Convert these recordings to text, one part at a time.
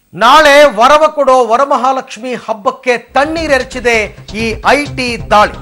ನಾಳೆ ವರವ ಕೊಡೋ ವರಮಹಾಲಕ್ಷ್ಮಿ ಹಬ್ಬಕ್ಕೆ ತಣ್ಣೀರೆರಚಿದೆ ಈ ಐಟಿ ದಾಳಿ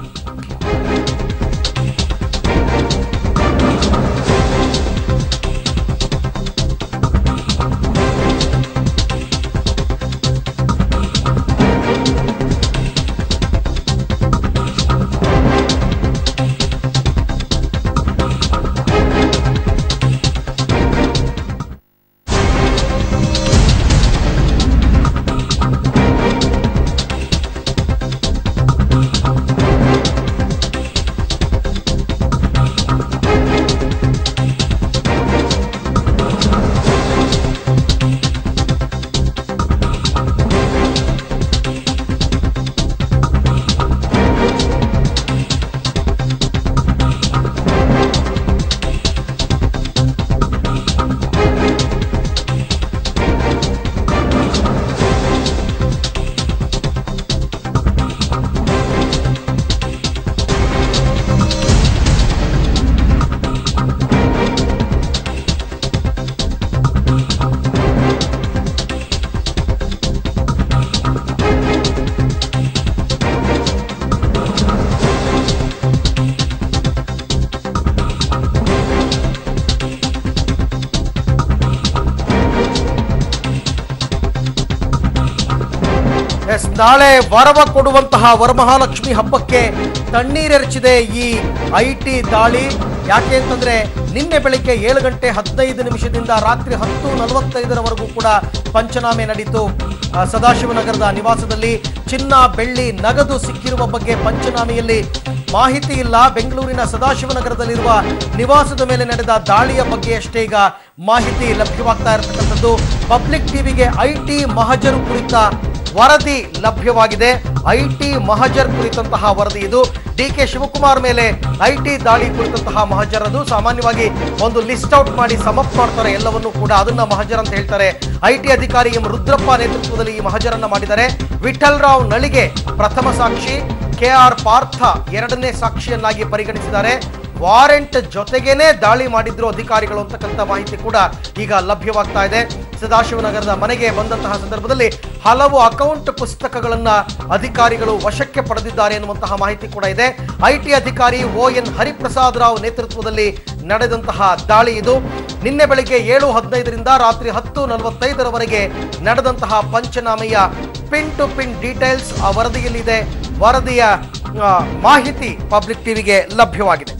ಎಸ್ ನಾಳೆ ವರವ ಕೊಡುವಂತಹ ವರಮಹಾಲಕ್ಷ್ಮಿ ಹಬ್ಬಕ್ಕೆ ತಣ್ಣೀರೆರಚಿದೆ ಈ ಐ ಟಿ ದಾಳಿ ಯಾಕೆ ಅಂತಂದ್ರೆ ನಿನ್ನೆ ಬೆಳಿಗ್ಗೆ ಏಳು ಗಂಟೆ ಹದಿನೈದು ನಿಮಿಷದಿಂದ ರಾತ್ರಿ ಹತ್ತು ನಲವತ್ತೈದರವರೆಗೂ ಕೂಡ ಪಂಚನಾಮೆ ನಡೀತು ಆ, ಸದಾಶಿವನಗರದ ನಿವಾಸದಲ್ಲಿ ಚಿನ್ನ ಬೆಳ್ಳಿ ನಗದು ಸಿಕ್ಕಿರುವ ಬಗ್ಗೆ ಪಂಚನಾಮೆಯಲ್ಲಿ ಮಾಹಿತಿ ಇಲ್ಲ ಬೆಂಗಳೂರಿನ ಸದಾಶಿವನಗರದಲ್ಲಿರುವ ನಿವಾಸದ ಮೇಲೆ ನಡೆದ ದಾಳಿಯ ಬಗ್ಗೆ ಅಷ್ಟೇ ಈಗ ಮಾಹಿತಿ ಲಭ್ಯವಾಗ್ತಾ ಇರತಕ್ಕಂಥದ್ದು ಪಬ್ಲಿಕ್ ಟಿವಿಗೆ ಐ ಟಿ ಮಹಜರು ಕುರಿತ ವರದಿ ಲಭ್ಯವಾಗಿದೆ ಐಟಿ ಮಹಜರ್ ಕುರಿತಂತಹ ವರದಿ ಇದು ಡಿ ಕೆ ಶಿವಕುಮಾರ್ ಮೇಲೆ ಐಟಿ ದಾಳಿ ಕುರಿತಂತಹ ಮಹಜರ್ ಅದು ಸಾಮಾನ್ಯವಾಗಿ ಒಂದು ಲಿಸ್ಟ್ ಔಟ್ ಮಾಡಿ ಸಮಪ್ ಮಾಡ್ತಾರೆ ಎಲ್ಲವನ್ನೂ ಕೂಡ ಅದನ್ನ ಮಹಜರ್ ಅಂತ ಹೇಳ್ತಾರೆ ಐಟಿ ಅಧಿಕಾರಿ ಎಂ ರುದ್ರಪ್ಪ ನೇತೃತ್ವದಲ್ಲಿ ಈ ಮಹಜರನ್ನ ಮಾಡಿದ್ದಾರೆ ವಿಠಲ್ ರಾವ್ ನಳಿಗೆ ಪ್ರಥಮ ಸಾಕ್ಷಿ ಕೆ ಆರ್ ಪಾರ್ಥ ಎರಡನೇ ಸಾಕ್ಷಿಯನ್ನಾಗಿ ಪರಿಗಣಿಸಿದ್ದಾರೆ ವಾರೆಂಟ್ ಜೊತೆಗೇನೆ ದಾಳಿ ಮಾಡಿದ್ರು ಅಧಿಕಾರಿಗಳು ಅಂತಕ್ಕಂಥ ಮಾಹಿತಿ ಕೂಡ ಈಗ ಲಭ್ಯವಾಗ್ತಾ ಇದೆ ಸದಾಶಿವನಗರದ ಮನೆಗೆ ಬಂದಂತಹ ಸಂದರ್ಭದಲ್ಲಿ ಹಲವು ಅಕೌಂಟ್ ಪುಸ್ತಕಗಳನ್ನ ಅಧಿಕಾರಿಗಳು ವಶಕ್ಕೆ ಪಡೆದಿದ್ದಾರೆ ಎನ್ನುವಂತಹ ಮಾಹಿತಿ ಕೂಡ ಇದೆ ಐಟಿ ಅಧಿಕಾರಿ ಓ ಎನ್ ಹರಿಪ್ರಸಾದ್ ರಾವ್ ನೇತೃತ್ವದಲ್ಲಿ ನಡೆದಂತಹ ದಾಳಿ ಇದು ನಿನ್ನೆ ಬೆಳಿಗ್ಗೆ ಏಳು ಹದಿನೈದರಿಂದ ರಾತ್ರಿ ಹತ್ತು ನಲವತ್ತೈದರವರೆಗೆ ನಡೆದಂತಹ ಪಂಚನಾಮೆಯ ಪಿನ್ ಟು ಪಿನ್ ಡೀಟೇಲ್ಸ್ ಆ ವರದಿಯಲ್ಲಿದೆ ವರದಿಯ ಆ, ಮಾಹಿತಿ ಪಬ್ಲಿಕ್ ಟಿವಿಗೆ ಲಭ್ಯವಾಗಿದೆ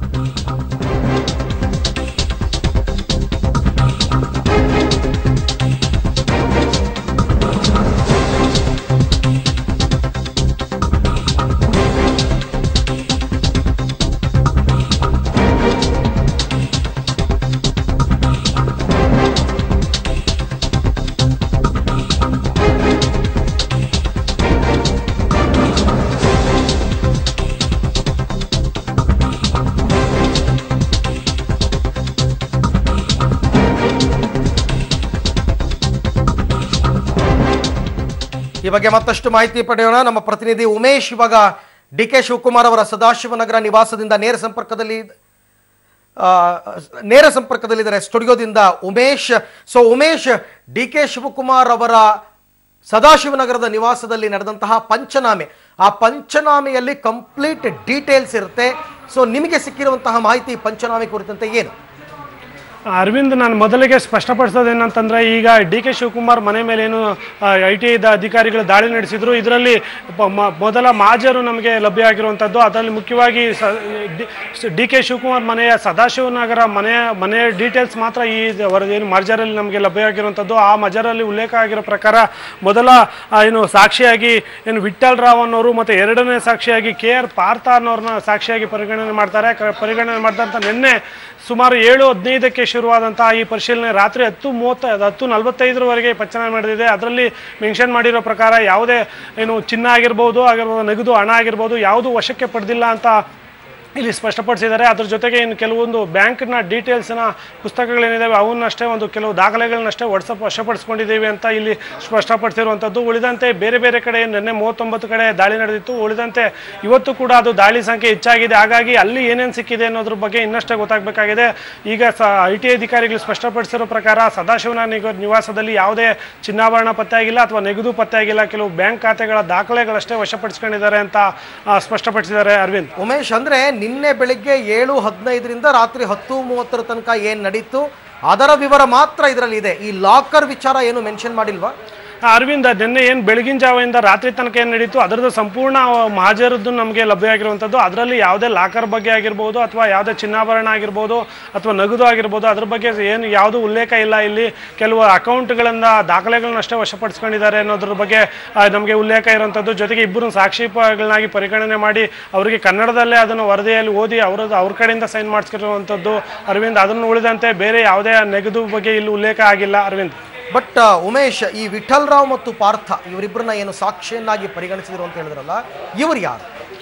ಈ ಬಗ್ಗೆ ಮತ್ತಷ್ಟು ಮಾಹಿತಿ ಪಡೆಯೋಣ ನಮ್ಮ ಪ್ರತಿನಿಧಿ ಉಮೇಶ್ ಇವಾಗ ಡಿ ಕೆ ಶಿವಕುಮಾರ್ ಅವರ ಸದಾಶಿವನಗರ ನಿವಾಸದಿಂದ ನೇರ ಸಂಪರ್ಕದಲ್ಲಿ ಆ, ನೇರ ಸಂಪರ್ಕದಲ್ಲಿದ್ದಾರೆ ಸ್ಟುಡಿಯೋದಿಂದ Umesh so Umesh D K Shivakumar ಅವರ ಸದಾಶಿವನಗರದ ನಿವಾಸದಲ್ಲಿ ನಡೆದಂತಹ ಪಂಚನಾಮೆ ಆ ಪಂಚನಾಮೆಯಲ್ಲಿ ಕಂಪ್ಲೀಟ್ ಡೀಟೇಲ್ಸ್ ಇರುತ್ತೆ ಸೊ ನಿಮಗೆ ಸಿಕ್ಕಿರುವಂತಹ ಮಾಹಿತಿ ಪಂಚನಾಮೆ ಕುರಿತಂತೆ ಏನು ಅರವಿಂದ್ ನಾನು ಮೊದಲಿಗೆ ಸ್ಪಷ್ಟಪಡಿಸೋದು ಏನಂತಂದ್ರೆ ಈಗ ಡಿ ಕೆ ಶಿವಕುಮಾರ್ ಮನೆ ಮೇಲೆ ಏನು ಐ ಟಿ ಐದ ಅಧಿಕಾರಿಗಳು ದಾಳಿ ನಡೆಸಿದ್ರು ಇದರಲ್ಲಿ ಪ- ಮ- ಮೊದಲ ಮಾಜರು ನಮಗೆ ಲಭ್ಯ ಆಗಿರುವಂಥದ್ದು ಅದರಲ್ಲಿ ಮುಖ್ಯವಾಗಿ ಡಿ ಕೆ ಶಿವಕುಮಾರ್ ಮನೆಯ ಸದಾಶಿವನಗರ ಮನೆಯ ಮನೆಯ ಡೀಟೇಲ್ಸ್ ಮಾತ್ರ ಈ ವರದಿ ಏನು ಮಾರ್ಜರಲ್ಲಿ ನಮಗೆ ಲಭ್ಯ ಆಗಿರುವಂಥದ್ದು ಆ ಮಜರಲ್ಲಿ ಉಲ್ಲೇಖ ಆಗಿರೋ ಪ್ರಕಾರ ಮೊದಲ ಆ, ಏನು ಸಾಕ್ಷಿಯಾಗಿ ಏನು ವಿಠಲ್ ರಾವ್ ಅನ್ನೋರು ಮತ್ತು ಎರಡನೇ ಸಾಕ್ಷಿಯಾಗಿ ಕೆ ಆರ್ ಪಾರ್ಥ ಅನ್ನೋರನ್ನ ಸಾಕ್ಷಿಯಾಗಿ ಪರಿಗಣನೆ ಮಾಡ್ತಾರೆ ಕ- ಪರಿಗಣನೆ ಮಾಡಿದಂಥ ನಿನ್ನೆ ಸುಮಾರು ಏಳು ಹದಿನೈದಕ್ಕೆ ಶುರುವಾದಂತಹ ಈ ಪರಿಶೀಲನೆ ರಾತ್ರಿ ಹತ್ತು ಮೂವತ್ತ ಹತ್ತು ನಲವತ್ತೈದರವರೆಗೆ ಪಂಚನಾಮೆ ನಡೆದಿದೆ ಅದರಲ್ಲಿ ಮೆನ್ಷನ್ ಮಾಡಿರೋ ಪ್ರಕಾರ ಯಾವುದೇ ಏನು ಚಿನ್ನ ಆಗಿರ್ಬೋದು ಆಗಿರ್ಬೋದು ನಗದು ಹಣ ಆಗಿರ್ಬೋದು ಯಾವುದು ವಶಕ್ಕೆ ಪಡೆದಿಲ್ಲ ಅಂತ ಇಲ್ಲಿ ಸ್ಪಷ್ಟಪಡಿಸಿದ್ದಾರೆ ಅದ್ರ ಜೊತೆಗೆ ಇನ್ನು ಕೆಲವೊಂದು ಬ್ಯಾಂಕ್ನ ಡೀಟೇಲ್ಸ್ನ ಪುಸ್ತಕಗಳೇನಿದ್ದಾವೆ ಅವನ್ನಷ್ಟೇ ಒಂದು ಕೆಲವು ದಾಖಲೆಗಳನ್ನಷ್ಟೇ ವಾಟ್ಸಪ್ ವಶಪಡಿಸ್ಕೊಂಡಿದ್ದೀವಿ ಅಂತ ಇಲ್ಲಿ ಸ್ಪಷ್ಟಪಡಿಸಿರುವಂಥದ್ದು ಉಳಿದಂತೆ ಬೇರೆ ಬೇರೆ ಕಡೆ ನಿನ್ನೆ ಮೂವತ್ತೊಂಬತ್ತು ಕಡೆ ದಾಳಿ ನಡೆದಿತ್ತು ಉಳಿದಂತೆ ಇವತ್ತು ಕೂಡ ಅದು ದಾಳಿ ಸಂಖ್ಯೆ ಹೆಚ್ಚಾಗಿದೆ ಹಾಗಾಗಿ ಅಲ್ಲಿ ಏನೇನು ಸಿಕ್ಕಿದೆ ಅನ್ನೋದ್ರ ಬಗ್ಗೆ ಇನ್ನಷ್ಟೇ ಗೊತ್ತಾಗಬೇಕಾಗಿದೆ ಈಗ ಸ ಐ ಟಿ ಅಧಿಕಾರಿಗಳು ಸ್ಪಷ್ಟಪಡಿಸಿರೋ ಪ್ರಕಾರ ಸದಾಶಿವನ ನಿಗ ನಿವಾಸದಲ್ಲಿ ಯಾವುದೇ ಚಿನ್ನಾಭರಣ ಪತ್ತೆ ಆಗಿಲ್ಲ ಅಥವಾ ನೆಗದು ಪತ್ತೆ ಆಗಿಲ್ಲ ಕೆಲವು ಬ್ಯಾಂಕ್ ಖಾತೆಗಳ ದಾಖಲೆಗಳಷ್ಟೇ ವಶಪಡಿಸ್ಕೊಂಡಿದ್ದಾರೆ ಅಂತ ಆ, ಸ್ಪಷ್ಟಪಡಿಸಿದ್ದಾರೆ ಅರವಿಂದ್ ಉಮೇಶ್ ಅಂದ್ರೆ ನಿನ್ನೆ ಬೆಳಿಗ್ಗೆ ಏಳು ಹದಿನೈದರಿಂದ ರಾತ್ರಿ ಹತ್ತು ಮೂವತ್ತರ ತನಕ ಏನ್ ನಡೀತು ಅದರ ವಿವರ ಮಾತ್ರ ಇದರಲ್ಲಿ ಇದೆ ಈ ಲಾಕರ್ ವಿಚಾರ ಏನು ಮೆನ್ಷನ್ ಮಾಡಿಲ್ವಾ ಆ, ಅರವಿಂದ್ ನಿನ್ನೆ ಏನು ಬೆಳಗಿನ ಜಾವದಿಂದ ರಾತ್ರಿ ತನಕ ಏನು ನಡೀತು ಅದರದ್ದು ಸಂಪೂರ್ಣ ಮಹಾಜರದ್ದು ನಮಗೆ ಲಭ್ಯ ಆಗಿರುವಂಥದ್ದು ಅದರಲ್ಲಿ ಯಾವುದೇ ಲಾಕರ್ ಬಗ್ಗೆ ಆಗಿರ್ಬೋದು ಅಥವಾ ಯಾವುದೇ ಚಿನ್ನಾಭರಣ ಆಗಿರ್ಬೋದು ಅಥವಾ ನಗದು ಆಗಿರ್ಬೋದು ಅದ್ರ ಬಗ್ಗೆ ಏನು ಯಾವುದೂ ಉಲ್ಲೇಖ ಇಲ್ಲ ಇಲ್ಲಿ ಕೆಲವು ಅಕೌಂಟ್ಗಳಿಂದ ದಾಖಲೆಗಳನ್ನಷ್ಟೇ ವಶಪಡಿಸ್ಕೊಂಡಿದ್ದಾರೆ ಅನ್ನೋದ್ರ ಬಗ್ಗೆ ಆ, ನಮಗೆ ಉಲ್ಲೇಖ ಇರುವಂಥದ್ದು ಜೊತೆಗೆ ಇಬ್ಬರು ಸಾಕ್ಷಿಗಳನ್ನಾಗಿ ಪರಿಗಣನೆ ಮಾಡಿ ಅವರಿಗೆ ಕನ್ನಡದಲ್ಲೇ ಅದನ್ನು ವರದಿಯಲ್ಲಿ ಓದಿ ಅವರದ್ದು ಅವ್ರ ಕಡೆಯಿಂದ ಸೈನ್ ಮಾಡಿಸ್ಕಿರುವಂಥದ್ದು ಅರವಿಂದ್ ಅದನ್ನು ಉಳಿದಂತೆ ಬೇರೆ ಯಾವುದೇ ನೆಗದು ಬಗ್ಗೆ ಇಲ್ಲಿ ಉಲ್ಲೇಖ ಆಗಿಲ್ಲ ಅರವಿಂದ್ ಬಟ್ ಉಮೇಶ್ ಈ ವಿಠಲ್ ರಾವ್ ಮತ್ತು ಪಾರ್ಥ ಇವರಿಬ್ಬರನ್ನ ಏನು ಸಾಕ್ಷಿಯನ್ನಾಗಿ ಪರಿಗಣಿಸಿದ್ರು ಅಂತ ಹೇಳಿದ್ರಲ್ಲ ಇವರು ಯಾರು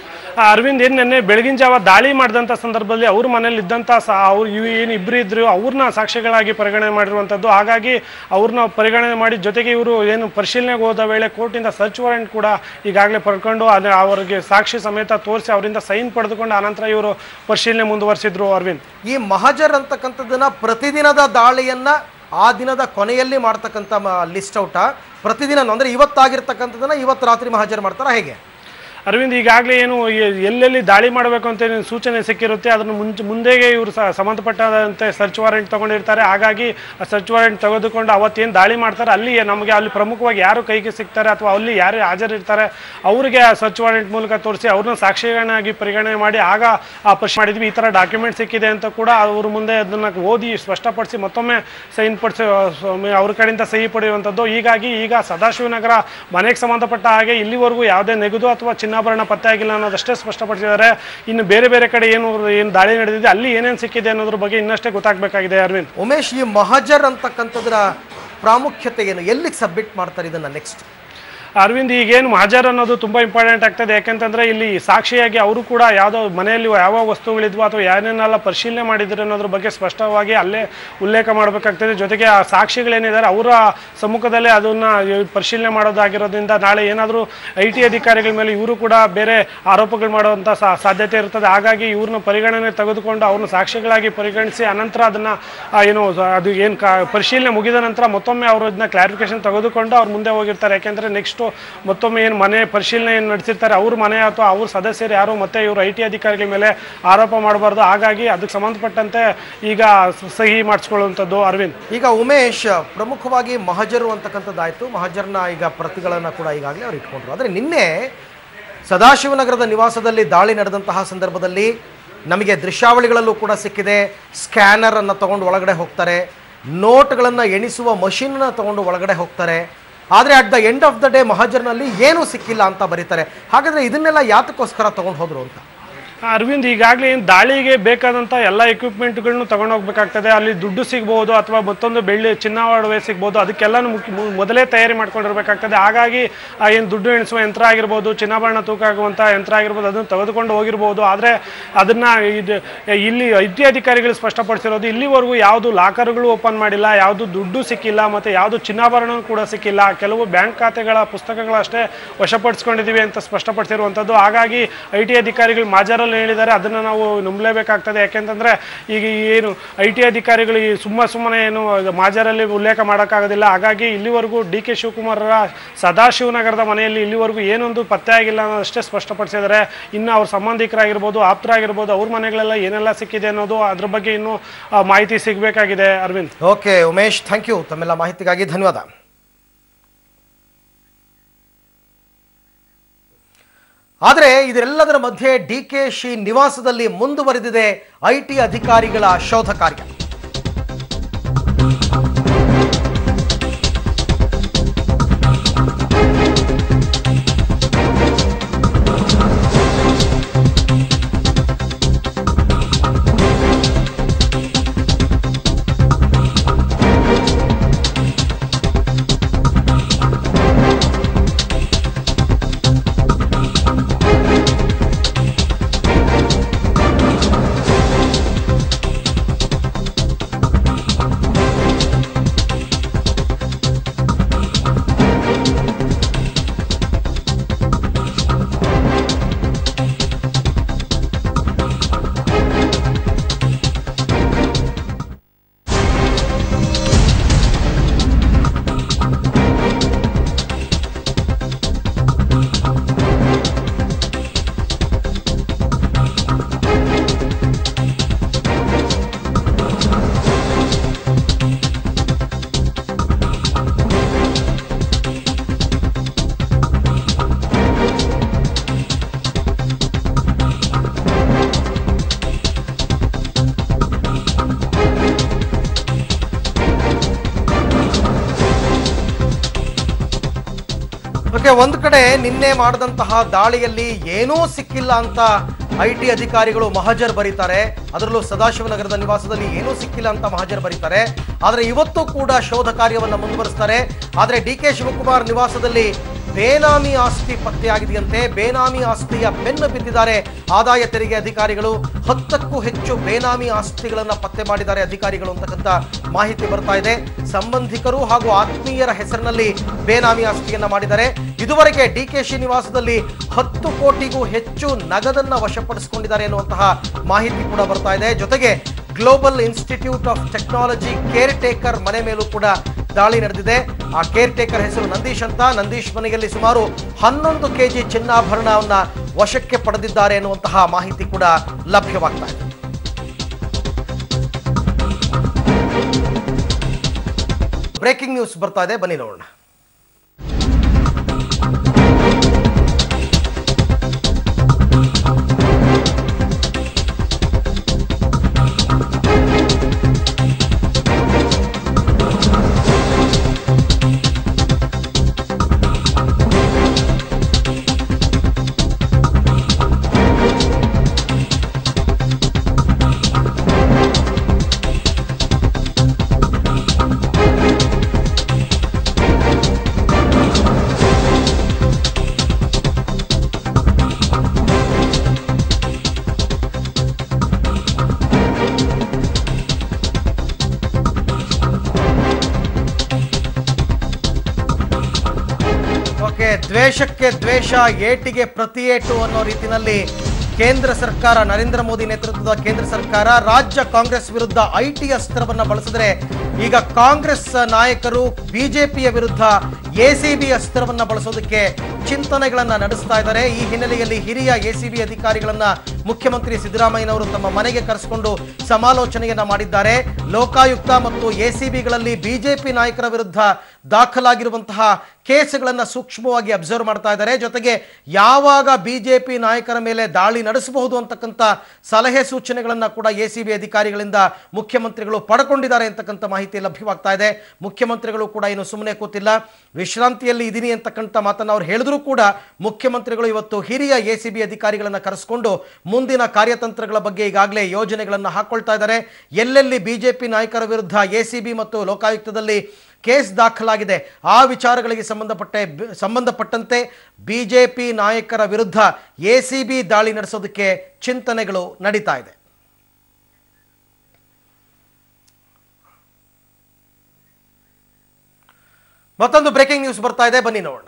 ಆ ಅರವಿಂದ್ ಏನು ನೆನ್ನೆ ಬೆಳಗಿನ ಜಾವ ದಾಳಿ ಮಾಡಿದಂಥ ಸಂದರ್ಭದಲ್ಲಿ ಅವ್ರ ಮನೇಲಿ ಇದ್ದಂಥ ಸಾ ಅವ್ರು ಇವು ಏನು ಇಬ್ಬರು ಇದ್ರು ಅವ್ರನ್ನ ಸಾಕ್ಷಿಗಳಾಗಿ ಪರಿಗಣನೆ ಮಾಡಿರುವಂಥದ್ದು ಹಾಗಾಗಿ ಅವ್ರನ್ನ ಪರಿಗಣನೆ ಮಾಡಿ ಜೊತೆಗೆ ಇವರು ಏನು ಪರಿಶೀಲನೆಗೆ ಹೋದ ವೇಳೆ ಕೋರ್ಟಿಂದ ಸರ್ಚ್ ವಾರೆಂಟ್ ಕೂಡ ಈಗಾಗಲೇ ಪಡ್ಕೊಂಡು ಅದು ಅವರಿಗೆ ಸಾಕ್ಷಿ ಸಮೇತ ತೋರಿಸಿ ಅವರಿಂದ ಸೈನ್ ಪಡೆದುಕೊಂಡು ಆನಂತರ ಇವರು ಪರಿಶೀಲನೆ ಮುಂದುವರಿಸಿದ್ರು ಅರವಿಂದ್ ಈ ಮಹಜರ್ ಅಂತಕ್ಕಂಥದ್ದನ್ನ ಪ್ರತಿದಿನದ ದಾಳಿಯನ್ನ ಆ ದಿನದ ಕೊನೆಯಲ್ಲಿ ಮಾಡ್ತಕ್ಕಂಥ ಲಿಸ್ಟ್ ಔಟ ಪ್ರತಿದಿನ ಅಂದ್ರೆ ಇವತ್ತಾಗಿರ್ತಕ್ಕಂಥದ್ದನ್ನ ಇವತ್ತು ರಾತ್ರಿ ಮಹಜರ್ ಮಾಡ್ತಾರಾ ಹೇಗೆ ಅರವಿಂದ್ ಈಗಾಗಲೇ ಏನು ಎ- ಎಲ್ಲೆಲ್ಲಿ ದಾಳಿ ಮಾಡಬೇಕು ಅಂತ ಏನು ಸೂಚನೆ ಸಿಕ್ಕಿರುತ್ತೆ ಅದನ್ನು ಮುಂಚೆ ಮುಂದೆಗೆ ಇವರು ಸ ಸಂಬಂಧಪಟ್ಟಂತೆ ಸರ್ಚ್ ವಾರೆಂಟ್ ತಗೊಂಡಿರ್ತಾರೆ ಹಾಗಾಗಿ ಆ ಸರ್ಚ್ ವಾರೆಂಟ್ ತೆಗೆದುಕೊಂಡು ಅವತ್ತೇನು ದಾಳಿ ಮಾಡ್ತಾರೆ ಅಲ್ಲಿ ನಮಗೆ ಅಲ್ಲಿ ಪ್ರಮುಖವಾಗಿ ಯಾರು ಕೈಗೆ ಸಿಗ್ತಾರೆ ಅಥವಾ ಅಲ್ಲಿ ಯಾರು ಹಾಜರಿರ್ತಾರೆ ಅವರಿಗೆ ಆ ಸರ್ಚ್ ವಾರೆಂಟ್ ಮೂಲಕ ತೋರಿಸಿ ಅವ್ರನ್ನ ಸಾಕ್ಷಿಗಳನ್ನಾಗಿ ಪರಿಗಣನೆ ಮಾಡಿ ಆಗ ಆ ಪರೀಕ್ಷೆ ಮಾಡಿದ್ವಿ ಈ ಥರ ಡಾಕ್ಯುಮೆಂಟ್ ಸಿಕ್ಕಿದೆ ಅಂತ ಕೂಡ ಅವ್ರ ಮುಂದೆ ಅದನ್ನು ಓದಿ ಸ್ಪಷ್ಟಪಡಿಸಿ ಮತ್ತೊಮ್ಮೆ ಸೈನ್ ಪಡಿಸಿ ಅವ್ರ ಕಡೆಯಿಂದ ಸಹಿ ಪಡೆಯುವಂಥದ್ದು ಹೀಗಾಗಿ ಈಗ ಸದಾಶಿವನಗರ ಮನೆಗೆ ಸಂಬಂಧಪಟ್ಟ ಹಾಗೆ ಇಲ್ಲಿವರೆಗೂ ಯಾವುದೇ ನೆಗದು ಅಥವಾ ಚಿನ್ನಾಭರಣ ಪತ್ತೆ ಆಗಿಲ್ಲ ಅನ್ನೋದಷ್ಟೇ ಸ್ಪಷ್ಟಪಡಿಸಿದ್ದಾರೆ ಇನ್ನು ಬೇರೆ ಬೇರೆ ಕಡೆ ಏನು ಏನು ದಾಳಿ ನಡೆದಿದೆ ಅಲ್ಲಿ ಏನೇನು ಸಿಕ್ಕಿದೆ ಅನ್ನೋದ್ರ ಬಗ್ಗೆ ಇನ್ನಷ್ಟೇ ಗೊತ್ತಾಗಬೇಕಾಗಿದೆ ಅರವಿಂದ್ ಉಮೇಶ್ ಈ ಮಹಜರ್ ಅಂತಕ್ಕಂಥದ್ರ ಪ್ರಾಮುಖ್ಯತೆ ಏನು ಎಲ್ಲಿಗೆ ಸಬ್ಮಿಟ್ ಮಾಡ್ತಾರೆ ಇದನ್ನ ನೆಕ್ಸ್ಟ್ ಅರವಿಂದ್ ಈಗೇನು ಮಹಾಜರ್ ಅನ್ನೋದು ತುಂಬ ಇಂಪಾರ್ಟೆಂಟ್ ಆಗ್ತದೆ ಯಾಕೆಂತಂದ್ರೆ ಇಲ್ಲಿ ಸಾಕ್ಷಿಯಾಗಿ ಅವರು ಕೂಡ ಯಾವುದೋ ಮನೆಯಲ್ಲಿ ಯಾವ ವಸ್ತುಗಳಿದ್ವು ಅಥವಾ ಏನೇನೆಲ್ಲ ಪರಿಶೀಲನೆ ಮಾಡಿದ್ರು ಅನ್ನೋದ್ರ ಬಗ್ಗೆ ಸ್ಪಷ್ಟವಾಗಿ ಅಲ್ಲೇ ಉಲ್ಲೇಖ ಮಾಡಬೇಕಾಗ್ತದೆ ಜೊತೆಗೆ ಆ ಸಾಕ್ಷಿಗಳೇನಿದ್ದಾರೆ ಅವರ ಸಮ್ಮುಖದಲ್ಲೇ ಅದನ್ನ ಪರಿಶೀಲನೆ ಮಾಡೋದಾಗಿರೋದ್ರಿಂದ ನಾಳೆ ಏನಾದರೂ ಐ ಟಿ ಅಧಿಕಾರಿಗಳ ಮೇಲೆ ಇವರು ಕೂಡ ಬೇರೆ ಆರೋಪಗಳು ಮಾಡುವಂಥ ಸಾ- ಸಾಧ್ಯತೆ ಇರ್ತದೆ ಹಾಗಾಗಿ ಇವ್ರನ್ನ ಪರಿಗಣನೆ ತೆಗೆದುಕೊಂಡು ಅವ್ರನ್ನ ಸಾಕ್ಷಿಗಳಾಗಿ ಪರಿಗಣಿಸಿ ಅನಂತರ ಅದನ್ನ ಆ, ಏನು ಅದು ಏನು ಕಾ ಪರಿಶೀಲನೆ ಮುಗಿದ ನಂತರ ಮತ್ತೊಮ್ಮೆ ಅವರು ಅದನ್ನ ಕ್ಲಾರಿಫಿಕೇಶನ್ ತೆಗೆದುಕೊಂಡು ಅವ್ರು ಮುಂದೆ ಹೋಗಿರ್ತಾರೆ ಯಾಕೆಂದ್ರೆ ನೆಕ್ಸ್ಟ್ ಮತ್ತೊಮ್ಮೆ ಏನು ಮನೆ ಪರಿಶೀಲನೆ ಏನು ನಡೆಸಿರ್ತಾರೆ ಅವ್ರ ಮನೆ ಅಥವಾ ಅವ್ರ ಸದಸ್ಯರು ಯಾರು ಮತ್ತೆ ಇವರು ಐ ಟಿ ಅಧಿಕಾರಿಗಳ ಮೇಲೆ ಆರೋಪ ಮಾಡಬಾರ್ದು ಹಾಗಾಗಿ ಅದಕ್ಕೆ ಸಂಬಂಧಪಟ್ಟಂತೆ ಈಗ ಸ- ಸಹಿ ಮಾಡಿಸ್ಕೊಳ್ಳುವಂಥದ್ದು ಅರವಿಂದ್ ಈಗ ಉಮೇಶ್ ಪ್ರಮುಖವಾಗಿ ಮಹಜರು ಅಂತಕ್ಕಂಥದ್ದಾಯ್ತು ಮಹಜರ್ನ ಈಗ ಪ್ರತಿಗಳನ್ನ ಕೂಡ ಈಗಾಗಲೇ ಅವ್ರು ಇಟ್ಕೊಂಡ್ರು ಆದರೆ ನಿನ್ನೆ ಸದಾಶಿವನಗರದ ನಿವಾಸದಲ್ಲಿ ದಾಳಿ ನಡೆದಂತಹ ಸಂದರ್ಭದಲ್ಲಿ ನಮಗೆ ದೃಶ್ಯಾವಳಿಗಳಲ್ಲೂ ಕೂಡ ಸಿಕ್ಕಿದೆ ಸ್ಕ್ಯಾನರ್ ಅನ್ನು ತಗೊಂಡು ಒಳಗಡೆ ಹೋಗ್ತಾರೆ ನೋಟ್ಗಳನ್ನು ಎಣಿಸುವ ಮಷಿನ್ನ ತಗೊಂಡು ಒಳಗಡೆ ಹೋಗ್ತಾರೆ ಆದರೆ at the end of the day ಮಹಜರ್ನಲ್ಲಿ ಏನೂ ಸಿಕ್ಕಿಲ್ಲ ಅಂತ ಬರೀತಾರೆ ಹಾಗಾದ್ರೆ ಇದನ್ನೆಲ್ಲ ಯಾತಕ್ಕೋಸ್ಕರ ತಗೊಂಡು ಹೋದ್ರು ಅಂತ ಅರವಿಂದ್ ಈಗಾಗಲೇ ಏನು ದಾಳಿಗೆ ಬೇಕಾದಂಥ ಎಲ್ಲ ಎಕ್ವಿಪ್ಮೆಂಟ್ಗಳನ್ನು ತಗೊಂಡು ಹೋಗ್ಬೇಕಾಗ್ತದೆ ಅಲ್ಲಿ ದುಡ್ಡು ಸಿಗ್ಬೋದು ಅಥವಾ ಮತ್ತೊಂದು ಬೆಳ್ಳಿ ಚಿನ್ನ ಒಡವೆ ಸಿಗ್ಬೋದು ಅದಕ್ಕೆಲ್ಲನೂ ಮುಖ್ಯ ಮು- ಮೊದಲೇ ತಯಾರಿ ಮಾಡ್ಕೊಂಡಿರ್ಬೇಕಾಗ್ತದೆ ಹಾಗಾಗಿ ಏನು ದುಡ್ಡು ಎಣಿಸುವ ಯಂತ್ರ ಆಗಿರ್ಬೋದು ಚಿನ್ನಾಭರಣ ತೂಕ ಆಗುವಂಥ ಯಂತ್ರ ಆಗಿರ್ಬೋದು ಅದನ್ನು ತೆಗೆದುಕೊಂಡು ಹೋಗಿರ್ಬೋದು ಆದರೆ ಅದನ್ನು ಇದು ಇಲ್ಲಿ ಐ ಟಿ ಅಧಿಕಾರಿಗಳು ಸ್ಪಷ್ಟಪಡಿಸಿರೋದು ಇಲ್ಲಿವರೆಗೂ ಯಾವುದು ಲಾಕರ್ಗಳು ಓಪನ್ ಮಾಡಿಲ್ಲ ಯಾವುದು ದುಡ್ಡು ಸಿಕ್ಕಿಲ್ಲ ಮತ್ತು ಯಾವುದು ಚಿನ್ನಾಭರಣ ಕೂಡ ಸಿಕ್ಕಿಲ್ಲ ಕೆಲವು ಬ್ಯಾಂಕ್ ಖಾತೆಗಳ ಪುಸ್ತಕಗಳಷ್ಟೇ ವಶಪಡಿಸ್ಕೊಂಡಿದ್ದೀವಿ ಅಂತ ಸ್ಪಷ್ಟಪಡಿಸಿರುವಂಥದ್ದು ಹಾಗಾಗಿ ಐ ಟಿ ಅಧಿಕಾರಿಗಳು ಮಾಜರಲ್ಲಿ ಹೇಳಿದ್ದಾರೆ ಅದನ್ನು ನಾವು ನಂಬಲೇಬೇಕಾಗ್ತದೆ ಯಾಕೆಂತಂದರೆ ಈಗ ಈ ಏನು ಐ ಟಿ ಅಧಿಕಾರಿಗಳು ಈ ಸುಮ್ಮ ಸುಮ್ಮನೆ ಏನು ಮಾಜರಲ್ಲಿ ಉಲ್ಲೇಖ ಮಾಡೋಕ್ಕಾಗೋದಿಲ್ಲ ಹಾಗಾಗಿ ಇಲ್ಲಿವರೆಗೂ ಡಿ ಕೆ ಶಿವಕುಮಾರರ ಸದಾಶಿವನಗರದ ಮನೆಯಲ್ಲಿ ಇಲ್ಲಿವರೆಗೂ ಏನೊಂದು ಪತ್ತೆ ಆಗಿಲ್ಲ ಅನ್ನೋದಷ್ಟೇ ಸ್ಪಷ್ಟಪಡಿಸಿದ್ದಾರೆ ಇನ್ನು ಅವ್ರ ಸಂಬಂಧಿಕರಾಗಿರ್ಬೋದು ಆಪ್ತರಾಗಿರ್ಬೋದು ಅವ್ರ ಮನೆಗಳೆಲ್ಲ ಏನೆಲ್ಲ ಸಿಕ್ಕಿದೆ ಅನ್ನೋದು ಅದ್ರ ಬಗ್ಗೆ ಇನ್ನೂ ಆ, ಮಾಹಿತಿ ಸಿಗಬೇಕಾಗಿದೆ Arvind okay Umesh thank you ತಮ್ಮೆಲ್ಲ ಮಾಹಿತಿಗಾಗಿ ಧನ್ಯವಾದ ಆದರೆ ಇದೆಲ್ಲದರ ಮಧ್ಯೆ ಡಿ ಕೆ ಶಿ ನಿವಾಸದಲ್ಲಿ ಮುಂದುವರೆದಿದೆ ಐ ಟಿ ಅಧಿಕಾರಿಗಳ ಶೋಧ ಕಾರ್ಯ ಓಕೆ ಒಂದ್ ಕಡೆ ನಿನ್ನೆ ಮಾಡಿದಂತಹ ದಾಳಿಯಲ್ಲಿ ಏನೂ ಸಿಕ್ಕಿಲ್ಲ ಅಂತ ಐ ಟಿ ಅಧಿಕಾರಿಗಳು ಮಹಜರ್ ಬರೀತಾರೆ ಅದರಲ್ಲೂ ಸದಾಶಿವನಗರದ ನಿವಾಸದಲ್ಲಿ ಏನೂ ಸಿಕ್ಕಿಲ್ಲ ಅಂತ ಮಹಜರ್ ಬರೀತಾರೆ ಆದರೆ ಇವತ್ತು ಕೂಡ ಶೋಧ ಕಾರ್ಯವನ್ನು ಮುಂದುವರಿಸ್ತಾರೆ ಆದರೆ ಡಿ ಕೆ ಶಿವಕುಮಾರ್ ನಿವಾಸದಲ್ಲಿ ಬೇನಾಮಿ ಆಸ್ತಿ ಪತ್ತೆಯಾಗಿದೆಯಂತೆ ಬೇನಾಮಿ ಆಸ್ತಿಯ ಬೆನ್ನು ಬಿದ್ದಿದ್ದಾರೆ ಆದಾಯ ತೆರಿಗೆ ಅಧಿಕಾರಿಗಳು ಹತ್ತಕ್ಕೂ ಹೆಚ್ಚು ಬೇನಾಮಿ ಆಸ್ತಿಗಳನ್ನ ಪತ್ತೆ ಮಾಡಿದ್ದಾರೆ ಅಧಿಕಾರಿಗಳು ಅಂತಕ್ಕಂಥ ಮಾಹಿತಿ ಬರ್ತಾ ಇದೆ ಸಂಬಂಧಿಕರು ಹಾಗೂ ಆತ್ಮೀಯರ ಹೆಸರಿನಲ್ಲಿ ಬೇನಾಮಿ ಆಸ್ತಿಯನ್ನ ಮಾಡಿದ್ದಾರೆ ಇದುವರೆಗೆ ಡಿ ಕೆ ಶಿ ನಿವಾಸದಲ್ಲಿ ಹತ್ತು ಕೋಟಿಗೂ ಹೆಚ್ಚು ನಗದನ್ನ ವಶಪಡಿಸಿಕೊಂಡಿದ್ದಾರೆ ಎನ್ನುವಂತಹ ಮಾಹಿತಿ ಕೂಡ ಬರ್ತಾ ಇದೆ ಜೊತೆಗೆ global institute of technology caretaker ಮನೆ ಮೇಲೂ ಕೂಡ ದಾಳಿ ನಡೆದಿದೆ ಆ ಕೇರ್ ಟೇಕರ್ ಹೆಸರು ನಂದೀಶ್ ಅಂತ ನಂದೀಶ್ ಮನೆಯಲ್ಲಿ ಸುಮಾರು ಹನ್ನೊಂದು ಕೆಜಿ ಚಿನ್ನಾಭರಣವನ್ನ ವಶಕ್ಕೆ ಪಡೆದಿದ್ದಾರೆ ಎನ್ನುವಂತಹ ಮಾಹಿತಿ ಕೂಡ ಲಭ್ಯವಾಗ್ತಾ ಇದೆ ಬ್ರೇಕಿಂಗ್ ನ್ಯೂಸ್ ಬರ್ತಾ ಇದೆ ಬನ್ನಿ ನೋಡೋಣ ಓಕೆ ದ್ವೇಷಕ್ಕೆ ದ್ವೇಷ ಏಟಿಗೆ ಪ್ರತಿ ಏಟು ಅನ್ನೋ ರೀತಿನಲ್ಲಿ ಕೇಂದ್ರ ಸರ್ಕಾರ ನರೇಂದ್ರ ಮೋದಿ ನೇತೃತ್ವದ ಕೇಂದ್ರ ಸರ್ಕಾರ ರಾಜ್ಯ ಕಾಂಗ್ರೆಸ್ ವಿರುದ್ಧ ಐ ಟಿ ಅಸ್ತ್ರವನ್ನ ಬಳಸಿದ್ರೆ ಈಗ ಕಾಂಗ್ರೆಸ್ ನಾಯಕರು ಬಿಜೆಪಿಯ ವಿರುದ್ಧ ಎಸಿಬಿ ಅಸ್ತ್ರವನ್ನ ಬಳಸೋದಕ್ಕೆ ಚಿಂತನೆಗಳನ್ನ ನಡೆಸ್ತಾ ಇದ್ದಾರೆ ಈ ಹಿನ್ನೆಲೆಯಲ್ಲಿ ಹಿರಿಯ ಎಸಿಬಿ ಅಧಿಕಾರಿಗಳನ್ನ ಮುಖ್ಯಮಂತ್ರಿ ಸಿದ್ದರಾಮಯ್ಯನವರು ತಮ್ಮ ಮನೆಗೆ ಕರೆಸಿಕೊಂಡು ಸಮಾಲೋಚನೆಯನ್ನ ಮಾಡಿದ್ದಾರೆ ಲೋಕಾಯುಕ್ತ ಮತ್ತು ಎಸಿಬಿಗಳಲ್ಲಿ ಬಿಜೆಪಿ ನಾಯಕರ ವಿರುದ್ಧ ದಾಖಲಾಗಿರುವಂತಹ ಕೇಸ್ಗಳನ್ನ ಸೂಕ್ಷ್ಮವಾಗಿ ಅಬ್ಸರ್ವ್ ಮಾಡ್ತಾ ಇದ್ದಾರೆ ಜೊತೆಗೆ ಯಾವಾಗ ಬಿಜೆಪಿ ನಾಯಕರ ಮೇಲೆ ದಾಳಿ ನಡೆಸಬಹುದು ಅಂತಕ್ಕಂಥ ಸಲಹೆ ಸೂಚನೆಗಳನ್ನ ಕೂಡ ಎಸಿಬಿ ಅಧಿಕಾರಿಗಳಿಂದ ಮುಖ್ಯಮಂತ್ರಿಗಳು ಪಡ್ಕೊಂಡಿದ್ದಾರೆ ಅಂತಕ್ಕಂಥ ಮಾಹಿತಿ ಲಭ್ಯವಾಗ್ತಾ ಇದೆ ಮುಖ್ಯಮಂತ್ರಿಗಳು ಕೂಡ ಇನ್ನು ಸುಮ್ಮನೆ ಕೂತಿಲ್ಲ ವಿಶ್ರಾಂತಿಯಲ್ಲಿ ಇದೀನಿ ಅಂತಕ್ಕಂಥ ಮಾತನ್ನು ಅವ್ರು ಹೇಳಿದ್ರು ಕೂಡ ಮುಖ್ಯಮಂತ್ರಿಗಳು ಇವತ್ತು ಹಿರಿಯ ಎಸಿಬಿ ಅಧಿಕಾರಿಗಳನ್ನ ಕರೆಸಿಕೊಂಡು ಮುಂದಿನ ಕಾರ್ಯತಂತ್ರಗಳ ಬಗ್ಗೆ ಈಗಾಗಲೇ ಯೋಜನೆಗಳನ್ನು ಹಾಕೊಳ್ತಾ ಇದ್ದಾರೆ ಎಲ್ಲೆಲ್ಲಿ ಬಿಜೆಪಿ ನಾಯಕರ ವಿರುದ್ಧ ಎಸಿಬಿ ಮತ್ತು ಲೋಕಾಯುಕ್ತದಲ್ಲಿ ಕೇಸ್ ದಾಖಲಾಗಿದೆ ಆ ವಿಚಾರಗಳಿಗೆ ಸಂಬಂಧಪಟ್ಟ ಸಂಬಂಧಪಟ್ಟಂತೆ ಬಿಜೆಪಿ ನಾಯಕರ ವಿರುದ್ಧ ಎಸಿಬಿ ದಾಳಿ ನಡೆಸೋದಕ್ಕೆ ಚಿಂತನೆಗಳು ನಡೀತಾ ಇದೆ ಮತ್ತೊಂದು ಬ್ರೇಕಿಂಗ್ ನ್ಯೂಸ್ ಬರ್ತಾ ಇದೆ ಬನ್ನಿ ನೋಡೋಣ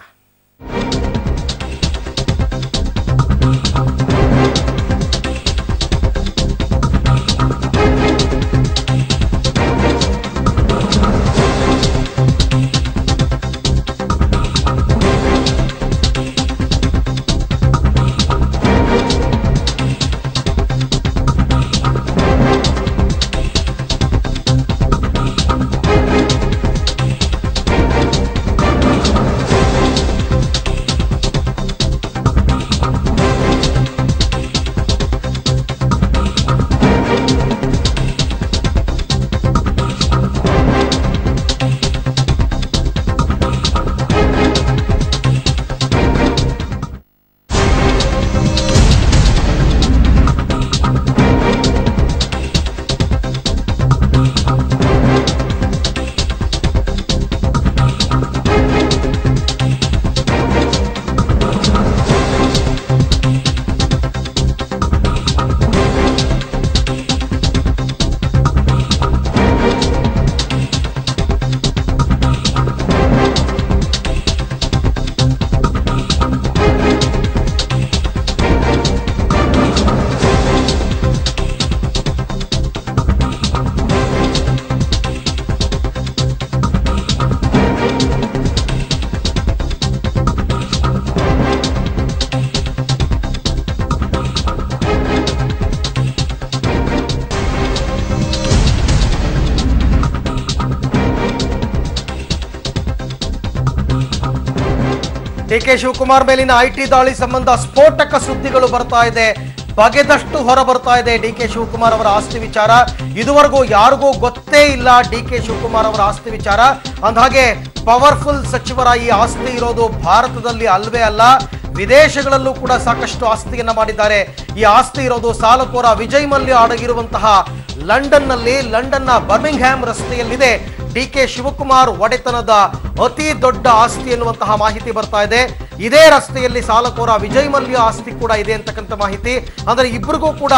ಡಿ ಕೆ ಶಿವಕುಮಾರ್ ಮೇಲಿನ ಐಟಿ ದಾಳಿ ಸಂಬಂಧ ಸ್ಫೋಟಕ ಸುದ್ದಿಗಳು ಬರ್ತಾ ಇದೆ ಬಗೆದಷ್ಟು ಹೊರ ಬರ್ತಾ ಇದೆ ಡಿ ಕೆ ಶಿವಕುಮಾರ್ ಅವರ ಆಸ್ತಿ ವಿಚಾರ ಇದುವರೆಗೂ ಯಾರಿಗೂ ಗೊತ್ತೇ ಇಲ್ಲ ಡಿ ಕೆ ಶಿವಕುಮಾರ್ ಅವರ ಆಸ್ತಿ ವಿಚಾರ ಅಂದಹಾಗೆ ಪವರ್ಫುಲ್ ಸಚಿವರ ಈ ಆಸ್ತಿ ಇರೋದು ಭಾರತದಲ್ಲಿ ಅಲ್ವೇ ಅಲ್ಲ ವಿದೇಶಗಳಲ್ಲೂ ಕೂಡ ಸಾಕಷ್ಟು ಆಸ್ತಿಯನ್ನ ಮಾಡಿದ್ದಾರೆ ಈ ಆಸ್ತಿ ಇರೋದು ಸಾಲಕೋರ ವಿಜಯ್ ಮಲ್ಯ ಅಡಗಿರುವಂತಹ ಲಂಡನ್ನಲ್ಲಿ ಲಂಡನ್ನ ಬರ್ಮಿಂಗ್ಹ್ಯಾಮ್ ರಸ್ತೆಯಲ್ಲಿದೆ ಡಿ ಕೆ ಶಿವಕುಮಾರ್ ಒಡೆತನದ ಅತಿ ದೊಡ್ಡ ಆಸ್ತಿ ಎನ್ನುವಂತಹ ಮಾಹಿತಿ ಬರ್ತಾ ಇದೆ ಇದೇ ರಸ್ತೆಯಲ್ಲಿ ಸಾಲಕೋರ ವಿಜಯ್ ಮಲ್ಯ ಆಸ್ತಿ ಕೂಡ ಇದೆ ಅಂತಕ್ಕಂಥ ಮಾಹಿತಿ ಅಂದ್ರೆ ಇಬ್ಬರಿಗೂ ಕೂಡ